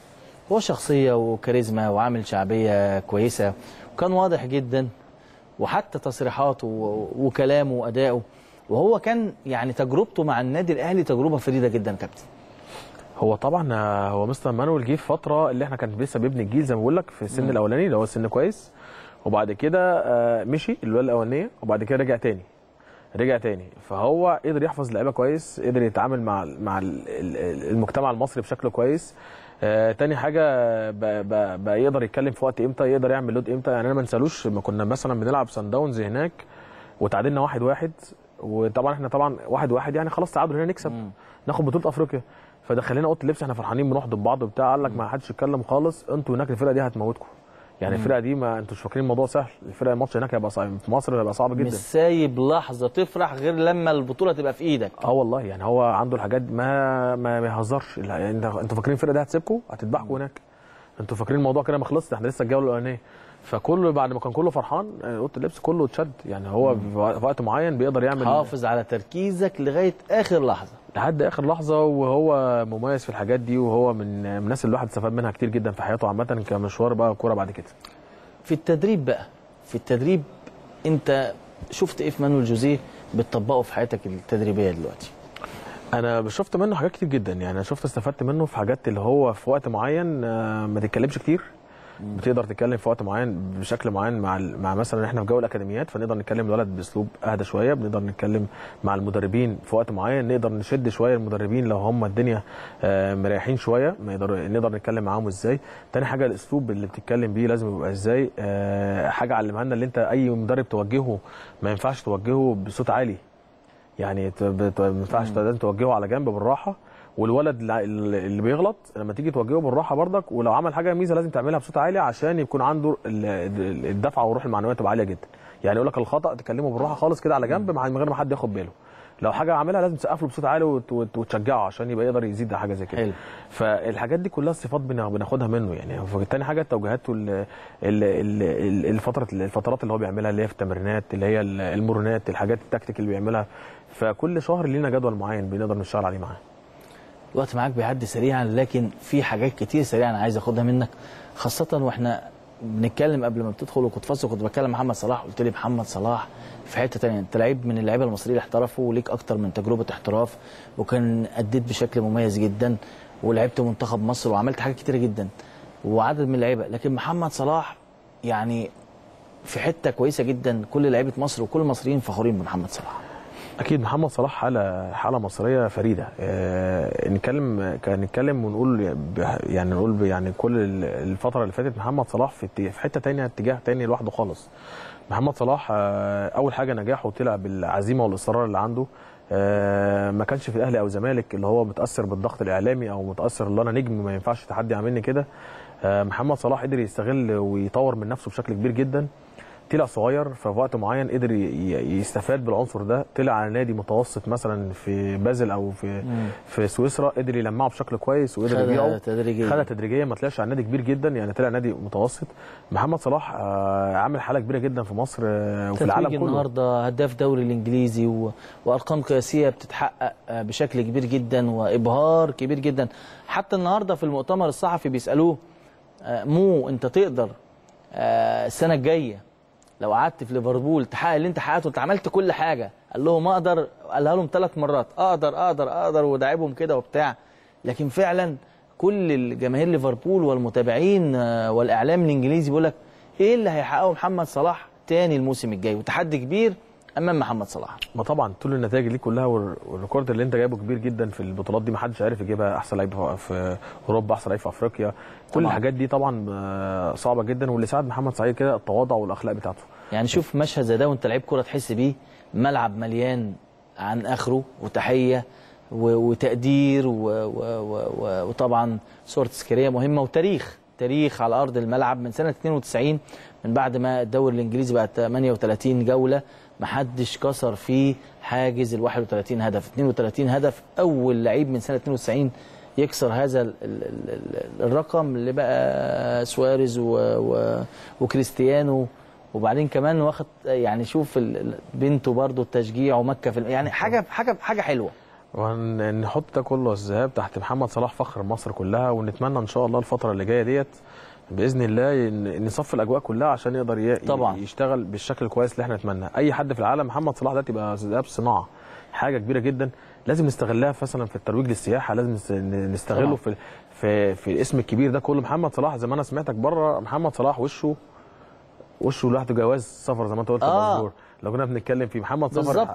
S1: هو شخصية وكاريزما وعامل شعبية كويسة وكان واضح جدا وحتى تصريحاته و- وكلامه وأدائه وهو كان يعني تجربته مع النادي الأهلي تجربة فريدة جدا يا كابتن
S2: هو طبعا آه، هو مستر مانويل جه في فتره اللي احنا كان لسه بيبني الجيل زي ما بقول لك في السن الاولاني اللي هو السن كويس وبعد كده آه، مشي اللي هو الاولانيه وبعد كده رجع تاني رجع تاني فهو قدر يحفظ لعيبه كويس قدر يتعامل مع مع ال- ال- المجتمع المصري بشكل كويس آه تاني حاجه بقى, بقى, بقى يقدر يتكلم في وقت امتى يقدر يعمل لود امتى يعني انا ما انسالوش لما كنا مثلا بنلعب سان داونز هناك وتعادلنا واحد واحد وطبعا احنا طبعا واحد واحد يعني خلاص تعادل هنا نكسب ناخد بطوله افريقيا فدخلنا اوضه اللبس احنا فرحانين بنحضن بعض وبتاع قال لك ما حدش يتكلم خالص انتوا هناك الفرقه دي هتموتكم يعني الفرقه دي ما انتوا مش فاكرين الموضوع سهل الفرقه الماتش هناك هيبقى صعب في مصر هيبقى صعب
S1: مش
S2: جدا
S1: سايب لحظة تفرح غير لما البطولة تبقى في إيدك
S2: اه والله يعني هو عنده الحاجات دي ما ما بيهزرش لا، يعني انت انتوا فاكرين الفرقه دي هتسيبكم هتذبحكم هناك انتوا فاكرين الموضوع كده ما خلصش احنا لسه الجوله الاولانيه فكله بعد ما كان كله فرحان آه، اوضه اللبس كله اتشد يعني هو في وقت معين بيقدر يعمل
S1: حافظ على تركيزك لغاية آخر لحظة
S2: لحد اخر لحظه وهو مميز في الحاجات دي وهو من من الناس اللي الواحد استفاد منها كتير جدا في حياته عامه كمشوار بقى كوره بعد كده
S1: في التدريب بقى في التدريب أنت شفت إيه في مانويل جوزيه بتطبقه في حياتك التدريبية دلوقتي
S2: انا شفت منه حاجات كتير جدا يعني انا شفت استفدت منه في حاجات اللي هو في وقت معين آه، ما تتكلمش كتير بتقدر تتكلم في وقت معين بشكل معين مع ال- مع مثلا احنا في جو الاكاديميات فنقدر نتكلم الولد باسلوب اهدى شويه بنقدر نتكلم مع المدربين في وقت معين نقدر نشد شويه المدربين لو هم الدنيا آه، مريحين شويه ما يقدر نقدر نتكلم معاهم ازاي تاني حاجه الاسلوب اللي بتتكلم بيه لازم يبقى ازاي آه، حاجه علمها لنا اللي انت اي مدرب توجهه ما ينفعش توجهه بصوت عالي يعني ت- بت- ما ينفعش لازم توجهه على جنب بالراحه والولد اللي- اللي بيغلط لما تيجي توجهه بالراحه برضك ولو عمل حاجه ميزه لازم تعملها بصوت عالي عشان يكون عنده ال- ال- الدفعه والروح المعنويه تبقى عاليه جدا يعني يقول لك الخطا تكلمه بالراحه خالص كده على جنب مع- من غير ما حد ياخد باله لو حاجه عاملها لازم تسقف له بصوت عالي وت- وت- وتشجعه عشان يبقى يقدر يزيد حاجه زي كده
S1: حلو.
S2: فالحاجات دي كلها صفات بنا- بناخدها منه يعني تاني حاجه التوجيهات وال- ال- ال- ال- الفتره الفترات اللي هو بيعملها اللي هي في التمرينات اللي هي ال- المرونات الحاجات التكتيك اللي بيعملها فكل شهر لينا جدول معين بنقدر نشتغل عليه معاه
S1: الوقت معاك بيعدي سريعا لكن في حاجات كتير سريعا عايز اخدها منك خاصة واحنا بنتكلم قبل ما بتدخل وكنت فاصل كنت بتكلم محمد صلاح قلت لي محمد صلاح في حته تانية انت لعيب من اللعيبه المصريين اللي احترفوا وليك اكتر من تجربه احتراف وكان اديت بشكل مميز جدا ولعبت منتخب مصر وعملت حاجات كتيره جدا وعدد من اللعيبه لكن محمد صلاح يعني في حته كويسه جدا كل لعيبه مصر وكل المصريين فخورين بمحمد صلاح
S2: اكيد محمد صلاح حاله حاله مصريه فريده آه نتكلم كان نتكلم ونقول ب- يعني نقول ب- يعني كل ال- الفتره اللي فاتت محمد صلاح في ات- في حته تانية اتجاه تاني لوحده خالص محمد صلاح آه اول حاجه نجاحه طلع بالعزيمه والاصرار اللي عنده آه ما كانش في الاهلي او زمالك اللي هو متاثر بالضغط الاعلامي او متاثر اللي انا نجم ما ينفعش تحد يعملني كده آه محمد صلاح قدر يستغل ويطور من نفسه بشكل كبير جدا طلع صغير ففي وقت معين قدر ي- ي- يستفاد بالعنصر ده طلع على نادي متوسط مثلا في بازل او في في سويسرا قدر يلمعه بشكل كويس وقدر
S1: خدها
S2: يبيعه
S1: تدريجيا.
S2: خدها تدريجيا ما طلعش على نادي كبير جدا يعني طلع نادي متوسط محمد صلاح آه، عامل حاله كبيره جدا في مصر آه، وفي العالم
S1: تتويج
S2: كله
S1: النهارده هداف دوري الانجليزي و... وارقام قياسيه بتتحقق آه، بشكل كبير جدا وابهار كبير جدا حتى النهارده في المؤتمر الصحفي بيسالوه آه، مو انت تقدر آه، السنه الجايه لو قعدت في ليفربول تحقق اللي انت حققته انت عملت كل حاجه قال لهم اقدر قالها لهم ثلاث مرات اقدر اقدر اقدر وداعبهم كده وبتاع لكن فعلا كل الجماهير ليفربول والمتابعين آه، والاعلام الانجليزي بيقول لك ايه اللي هيحققه محمد صلاح تاني الموسم الجاي وتحدي كبير امام محمد صلاح
S2: ما طبعا طول النتائج دي كلها والر- والريكورد اللي انت جايبه كبير جدا في البطولات دي ما حدش عارف يجيبها احسن لعيب في- في اوروبا احسن لعيب في افريقيا كل
S1: طبعاً.
S2: الحاجات دي طبعا آه، صعبه جدا واللي ساعد محمد سعيد كده التواضع والاخلاق بتاعته
S1: يعني شوف مشهد زي ده وانت لعيب كوره تحس بيه ملعب مليان عن اخره وتحيه و- وتقدير و و و و وطبعا صوره تذكاريه مهمه وتاريخ تاريخ على ارض الملعب من سنه 92 من بعد ما الدوري الانجليزي بقى 38 جوله ما حدش كسر فيه حاجز ال 31 هدف 32 هدف اول لعيب من سنه 92 يكسر هذا ال ال ال ال الرقم اللي بقى سواريز و و وكريستيانو وبعدين كمان واخد يعني شوف ال- ال- بنته برضو التشجيع ومكه في ال- يعني حاجه حاجه حاجه حلوه
S2: ونحط ده كله الذهاب تحت محمد صلاح فخر مصر كلها ونتمنى ان شاء الله الفتره اللي جايه ديت باذن الله ن- نصفي الاجواء كلها عشان يقدر ي-
S1: طبعاً.
S2: يشتغل بالشكل الكويس اللي احنا نتمناه اي حد في العالم محمد صلاح ده تبقى ذهاب صناعه حاجه كبيره جدا لازم نستغلها في مثلا في الترويج للسياحه لازم نست-
S1: طبعاً.
S2: نستغله في في في الاسم الكبير ده كله محمد صلاح زي ما انا سمعتك بره محمد صلاح وشه وشه لوحده جواز سفر زي ما انت قلت
S1: آه.
S2: باسبور لو كنا بنتكلم في محمد صفر
S1: بالظبط.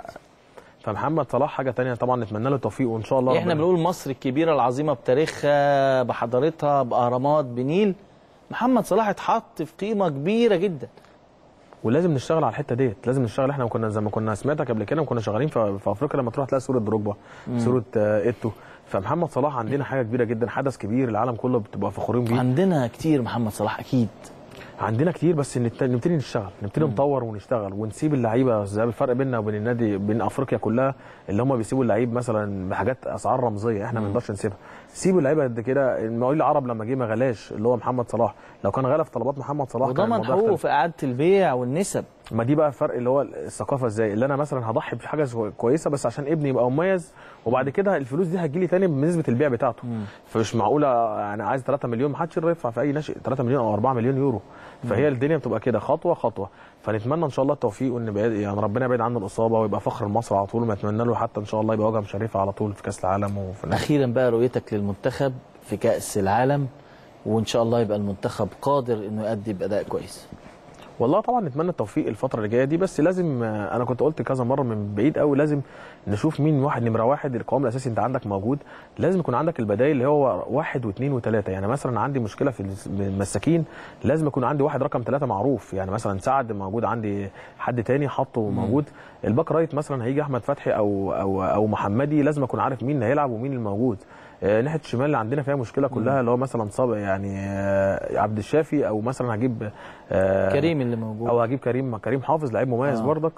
S2: فمحمد صلاح حاجه تانية طبعا نتمنى له التوفيق وان شاء الله
S1: احنا
S2: ربنا-
S1: بنقول مصر الكبيره العظيمه بتاريخها بحضارتها باهرامات بنيل محمد صلاح اتحط في قيمه كبيره جدا
S2: ولازم نشتغل على الحته ديت لازم نشتغل احنا كنا زي ما كنا سمعتك قبل كده كنا شغالين في, في افريقيا لما تروح تلاقي صوره دروجبا صوره آه، ايتو فمحمد صلاح عندنا حاجه كبيره جدا حدث كبير العالم كله بتبقى فخورين بيه
S1: عندنا كتير محمد صلاح اكيد
S2: عندنا كتير بس نت- نبتدي نشتغل نبتدي نطور ونشتغل ونسيب اللعيبه زي الفرق بيننا وبين النادي بين افريقيا كلها اللي هم بيسيبوا اللعيب مثلا بحاجات اسعار رمزيه احنا ما نقدرش نسيبها سيبوا اللعيبه قد كده المقاولين العرب لما جه ما غلاش اللي هو محمد صلاح لو كان غلى في طلبات محمد صلاح كان
S1: وضمن
S2: الموضوع
S1: حقوقه
S2: اختلف.
S1: في اعاده البيع والنسب
S2: ما دي بقى الفرق اللي هو الثقافه ازاي اللي انا مثلا هضحي بحاجه سو- كويسه بس عشان ابني يبقى مميز وبعد كده الفلوس دي هتجيلي تاني بنسبه البيع بتاعته فمش معقوله يعني عايز 3 مليون ما حدش يقدر يدفع في اي ناشئ 3 مليون او 4 مليون يورو فهي الدنيا بتبقى كده خطوه خطوه فنتمنى ان شاء الله التوفيق وان بعيد- يعني ربنا يبعد عنه الاصابه ويبقى فخر مصر على طول ونتمنى له حتى ان شاء الله يبقى واجهه مشرفه على طول في كاس العالم وفي النهائي.
S1: اخيرا بقى رؤيتك للمنتخب في كاس العالم وان شاء الله يبقى المنتخب قادر انه يؤدي باداء كويس
S2: والله طبعا نتمنى التوفيق الفتره اللي جايه دي بس لازم آه، انا كنت قلت كذا مره من بعيد قوي لازم نشوف مين واحد نمره واحد القوام الاساسي انت عندك موجود لازم يكون عندك البدائل اللي هو واحد واثنين وثلاثه يعني مثلا عندي مشكله في الس- المساكين لازم يكون عندي واحد رقم ثلاثه معروف يعني مثلا سعد موجود عندي حد تاني حاطه موجود الباك رايت مثلا هيجي احمد فتحي او او او محمدي لازم اكون عارف مين اللي هيلعب ومين الموجود آه، ناحيه الشمال اللي عندنا فيها مشكله كلها اللي هو مثلا صاب يعني آه، عبد الشافي او مثلا هجيب آه،
S1: كريم اللي موجود
S2: او هجيب كريم كريم حافظ لعيب مميز
S1: آه.
S2: آه. برضك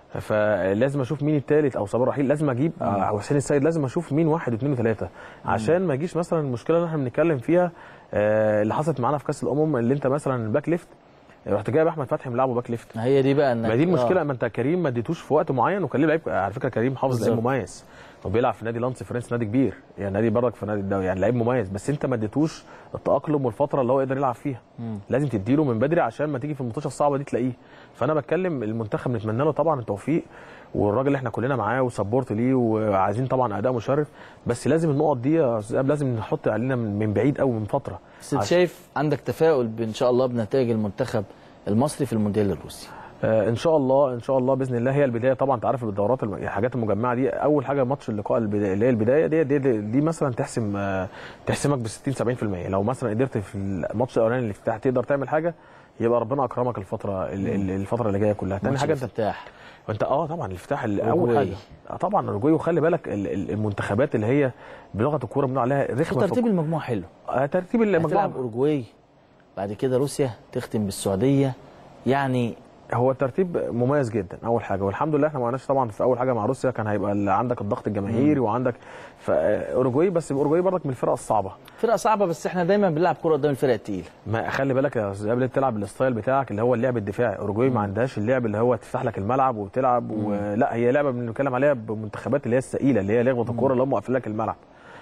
S2: فلازم اشوف مين الثالث او صابر رحيل لازم اجيب آه، او حسين السيد لازم اشوف مين واحد واثنين وثلاثه عشان ما يجيش مثلا المشكله اللي احنا بنتكلم فيها آه، اللي حصلت معانا في كاس الامم اللي انت مثلا الباك ليفت رحت جايب احمد فتحي ملعبه باك ليفت
S1: هي دي بقى انك
S2: ما دي المشكله
S1: آه.
S2: ما انت كريم ما اديتوش في وقت معين وكان ليه لعيب على فكره كريم حافظ لعيب
S1: بالظبط.
S2: مميز وبيلعب في نادي لانس فرنس نادي كبير يعني نادي برك في نادي الدوري يعني لعيب مميز بس انت ما اديتوش التاقلم والفتره اللي هو يقدر يلعب فيها لازم تديله من بدري عشان ما تيجي في الماتشات الصعبه دي تلاقيه فانا بتكلم المنتخب نتمنى له طبعا التوفيق والراجل اللي احنا كلنا معاه وسبورت ليه وعايزين طبعا اداء مشرف بس لازم النقط دي يا استاذ إيهاب لازم نحط علينا من من بعيد قوي من فتره
S1: بس انت شايف عندك تفاؤل ان شاء الله بنتائج المنتخب المصري في المونديال الروسي
S2: آه، ان شاء الله ان شاء الله باذن الله هي البدايه طبعا انت عارف بالدورات الم- الحاجات المجمعه دي اول حاجه ماتش اللقاء البداية اللي هي البدايه دي دي, دي, دي مثلا تحسم آه، تحسمك ب 60 70% لو مثلا قدرت في الماتش الاولاني اللي افتتاح تقدر تعمل حاجه يبقى ربنا اكرمك الفتره ال- ال- الفتره اللي جايه كلها تاني
S1: ماتش
S2: حاجه انت
S1: الافتتاح
S2: وانت اه طبعا الافتتاح ال- اول
S1: أوروجواي.
S2: حاجه آه طبعا الاوروجواي وخلي بالك ال- ال- المنتخبات اللي هي بلغه الكوره بنقول عليها رخمه في
S1: وترتيب المجموعه حلو
S2: آه ترتيب المجموعه
S1: هتلعب اوروجواي بعد كده روسيا تختم بالسعوديه يعني
S2: هو الترتيب مميز جدا اول حاجه والحمد لله احنا ما قلناش طبعا في اول حاجه مع روسيا كان هيبقى ال- عندك الضغط الجماهيري وعندك ف- اوروجواي بس اوروجواي برضك من الفرق الصعبه
S1: فرقه صعبه بس احنا دايما بنلعب كوره قدام الفرق التقيله
S2: ما خلي بالك يا استاذ قبل تلعب الستايل بتاعك اللي هو اللعب الدفاعي اوروجواي ما عندهاش اللعب اللي هو تفتح لك الملعب وبتلعب ولا هي لعبه بنتكلم عليها بمنتخبات اللي هي الثقيله اللي هي لعبه الكوره اللي هم قافلين لك الملعب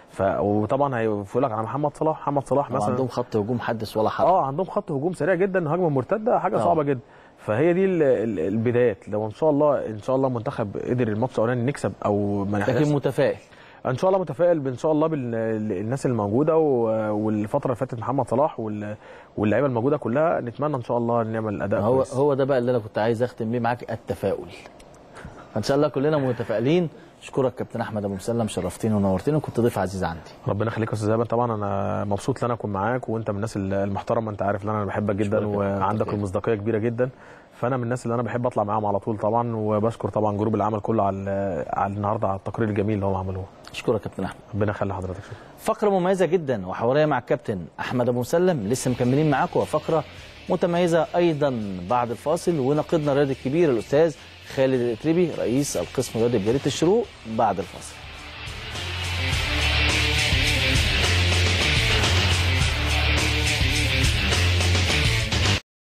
S2: ف وطبعا هيقول لك على محمد صلاح محمد صلاح مثلا
S1: عندهم خط هجوم حدث ولا حرج
S2: اه عندهم خط هجوم سريع جدا هجمه مرتده حاجه
S1: آه.
S2: صعبه جدا فهي دي ال- ال- البدايات لو ان شاء الله ان شاء الله منتخب قدر الماتش الاولاني نكسب او ما
S1: لكن
S2: نحرزش
S1: متفائل
S2: ان شاء الله متفائل ان شاء الله بالناس الموجوده و- والفتره اللي فاتت محمد صلاح وال- واللعيبه الموجوده كلها نتمنى ان شاء الله نعمل اداء
S1: هو
S2: كويس
S1: هو ده بقى اللي انا كنت عايز اختم بيه معاك التفاؤل فان شاء الله كلنا متفائلين اشكرك كابتن احمد ابو مسلم شرفتني ونورتني وكنت ضيف عزيز عندي
S2: ربنا يخليك يا استاذ ايمن طبعا انا مبسوط ان انا اكون معاك وانت من الناس المحترمه انت عارف ان انا بحبك جدا
S1: أشكرك يا
S2: وعندك
S1: كابتن.
S2: المصداقيه كبيره جدا فانا من الناس اللي انا بحب اطلع معاهم على طول طبعا وبشكر طبعا جروب العمل كله على على النهارده على التقرير الجميل اللي هم عملوه
S1: اشكرك كابتن احمد
S2: ربنا يخلي حضرتك شكرا
S1: فقرة مميزة جدا وحوارية مع الكابتن أحمد أبو مسلم لسه مكملين معاكم وفقرة متميزة أيضا بعد الفاصل ونقدنا الرياضي الكبير الأستاذ خالد الإتربي رئيس القسم الرياضي بجريدة الشروق بعد الفاصل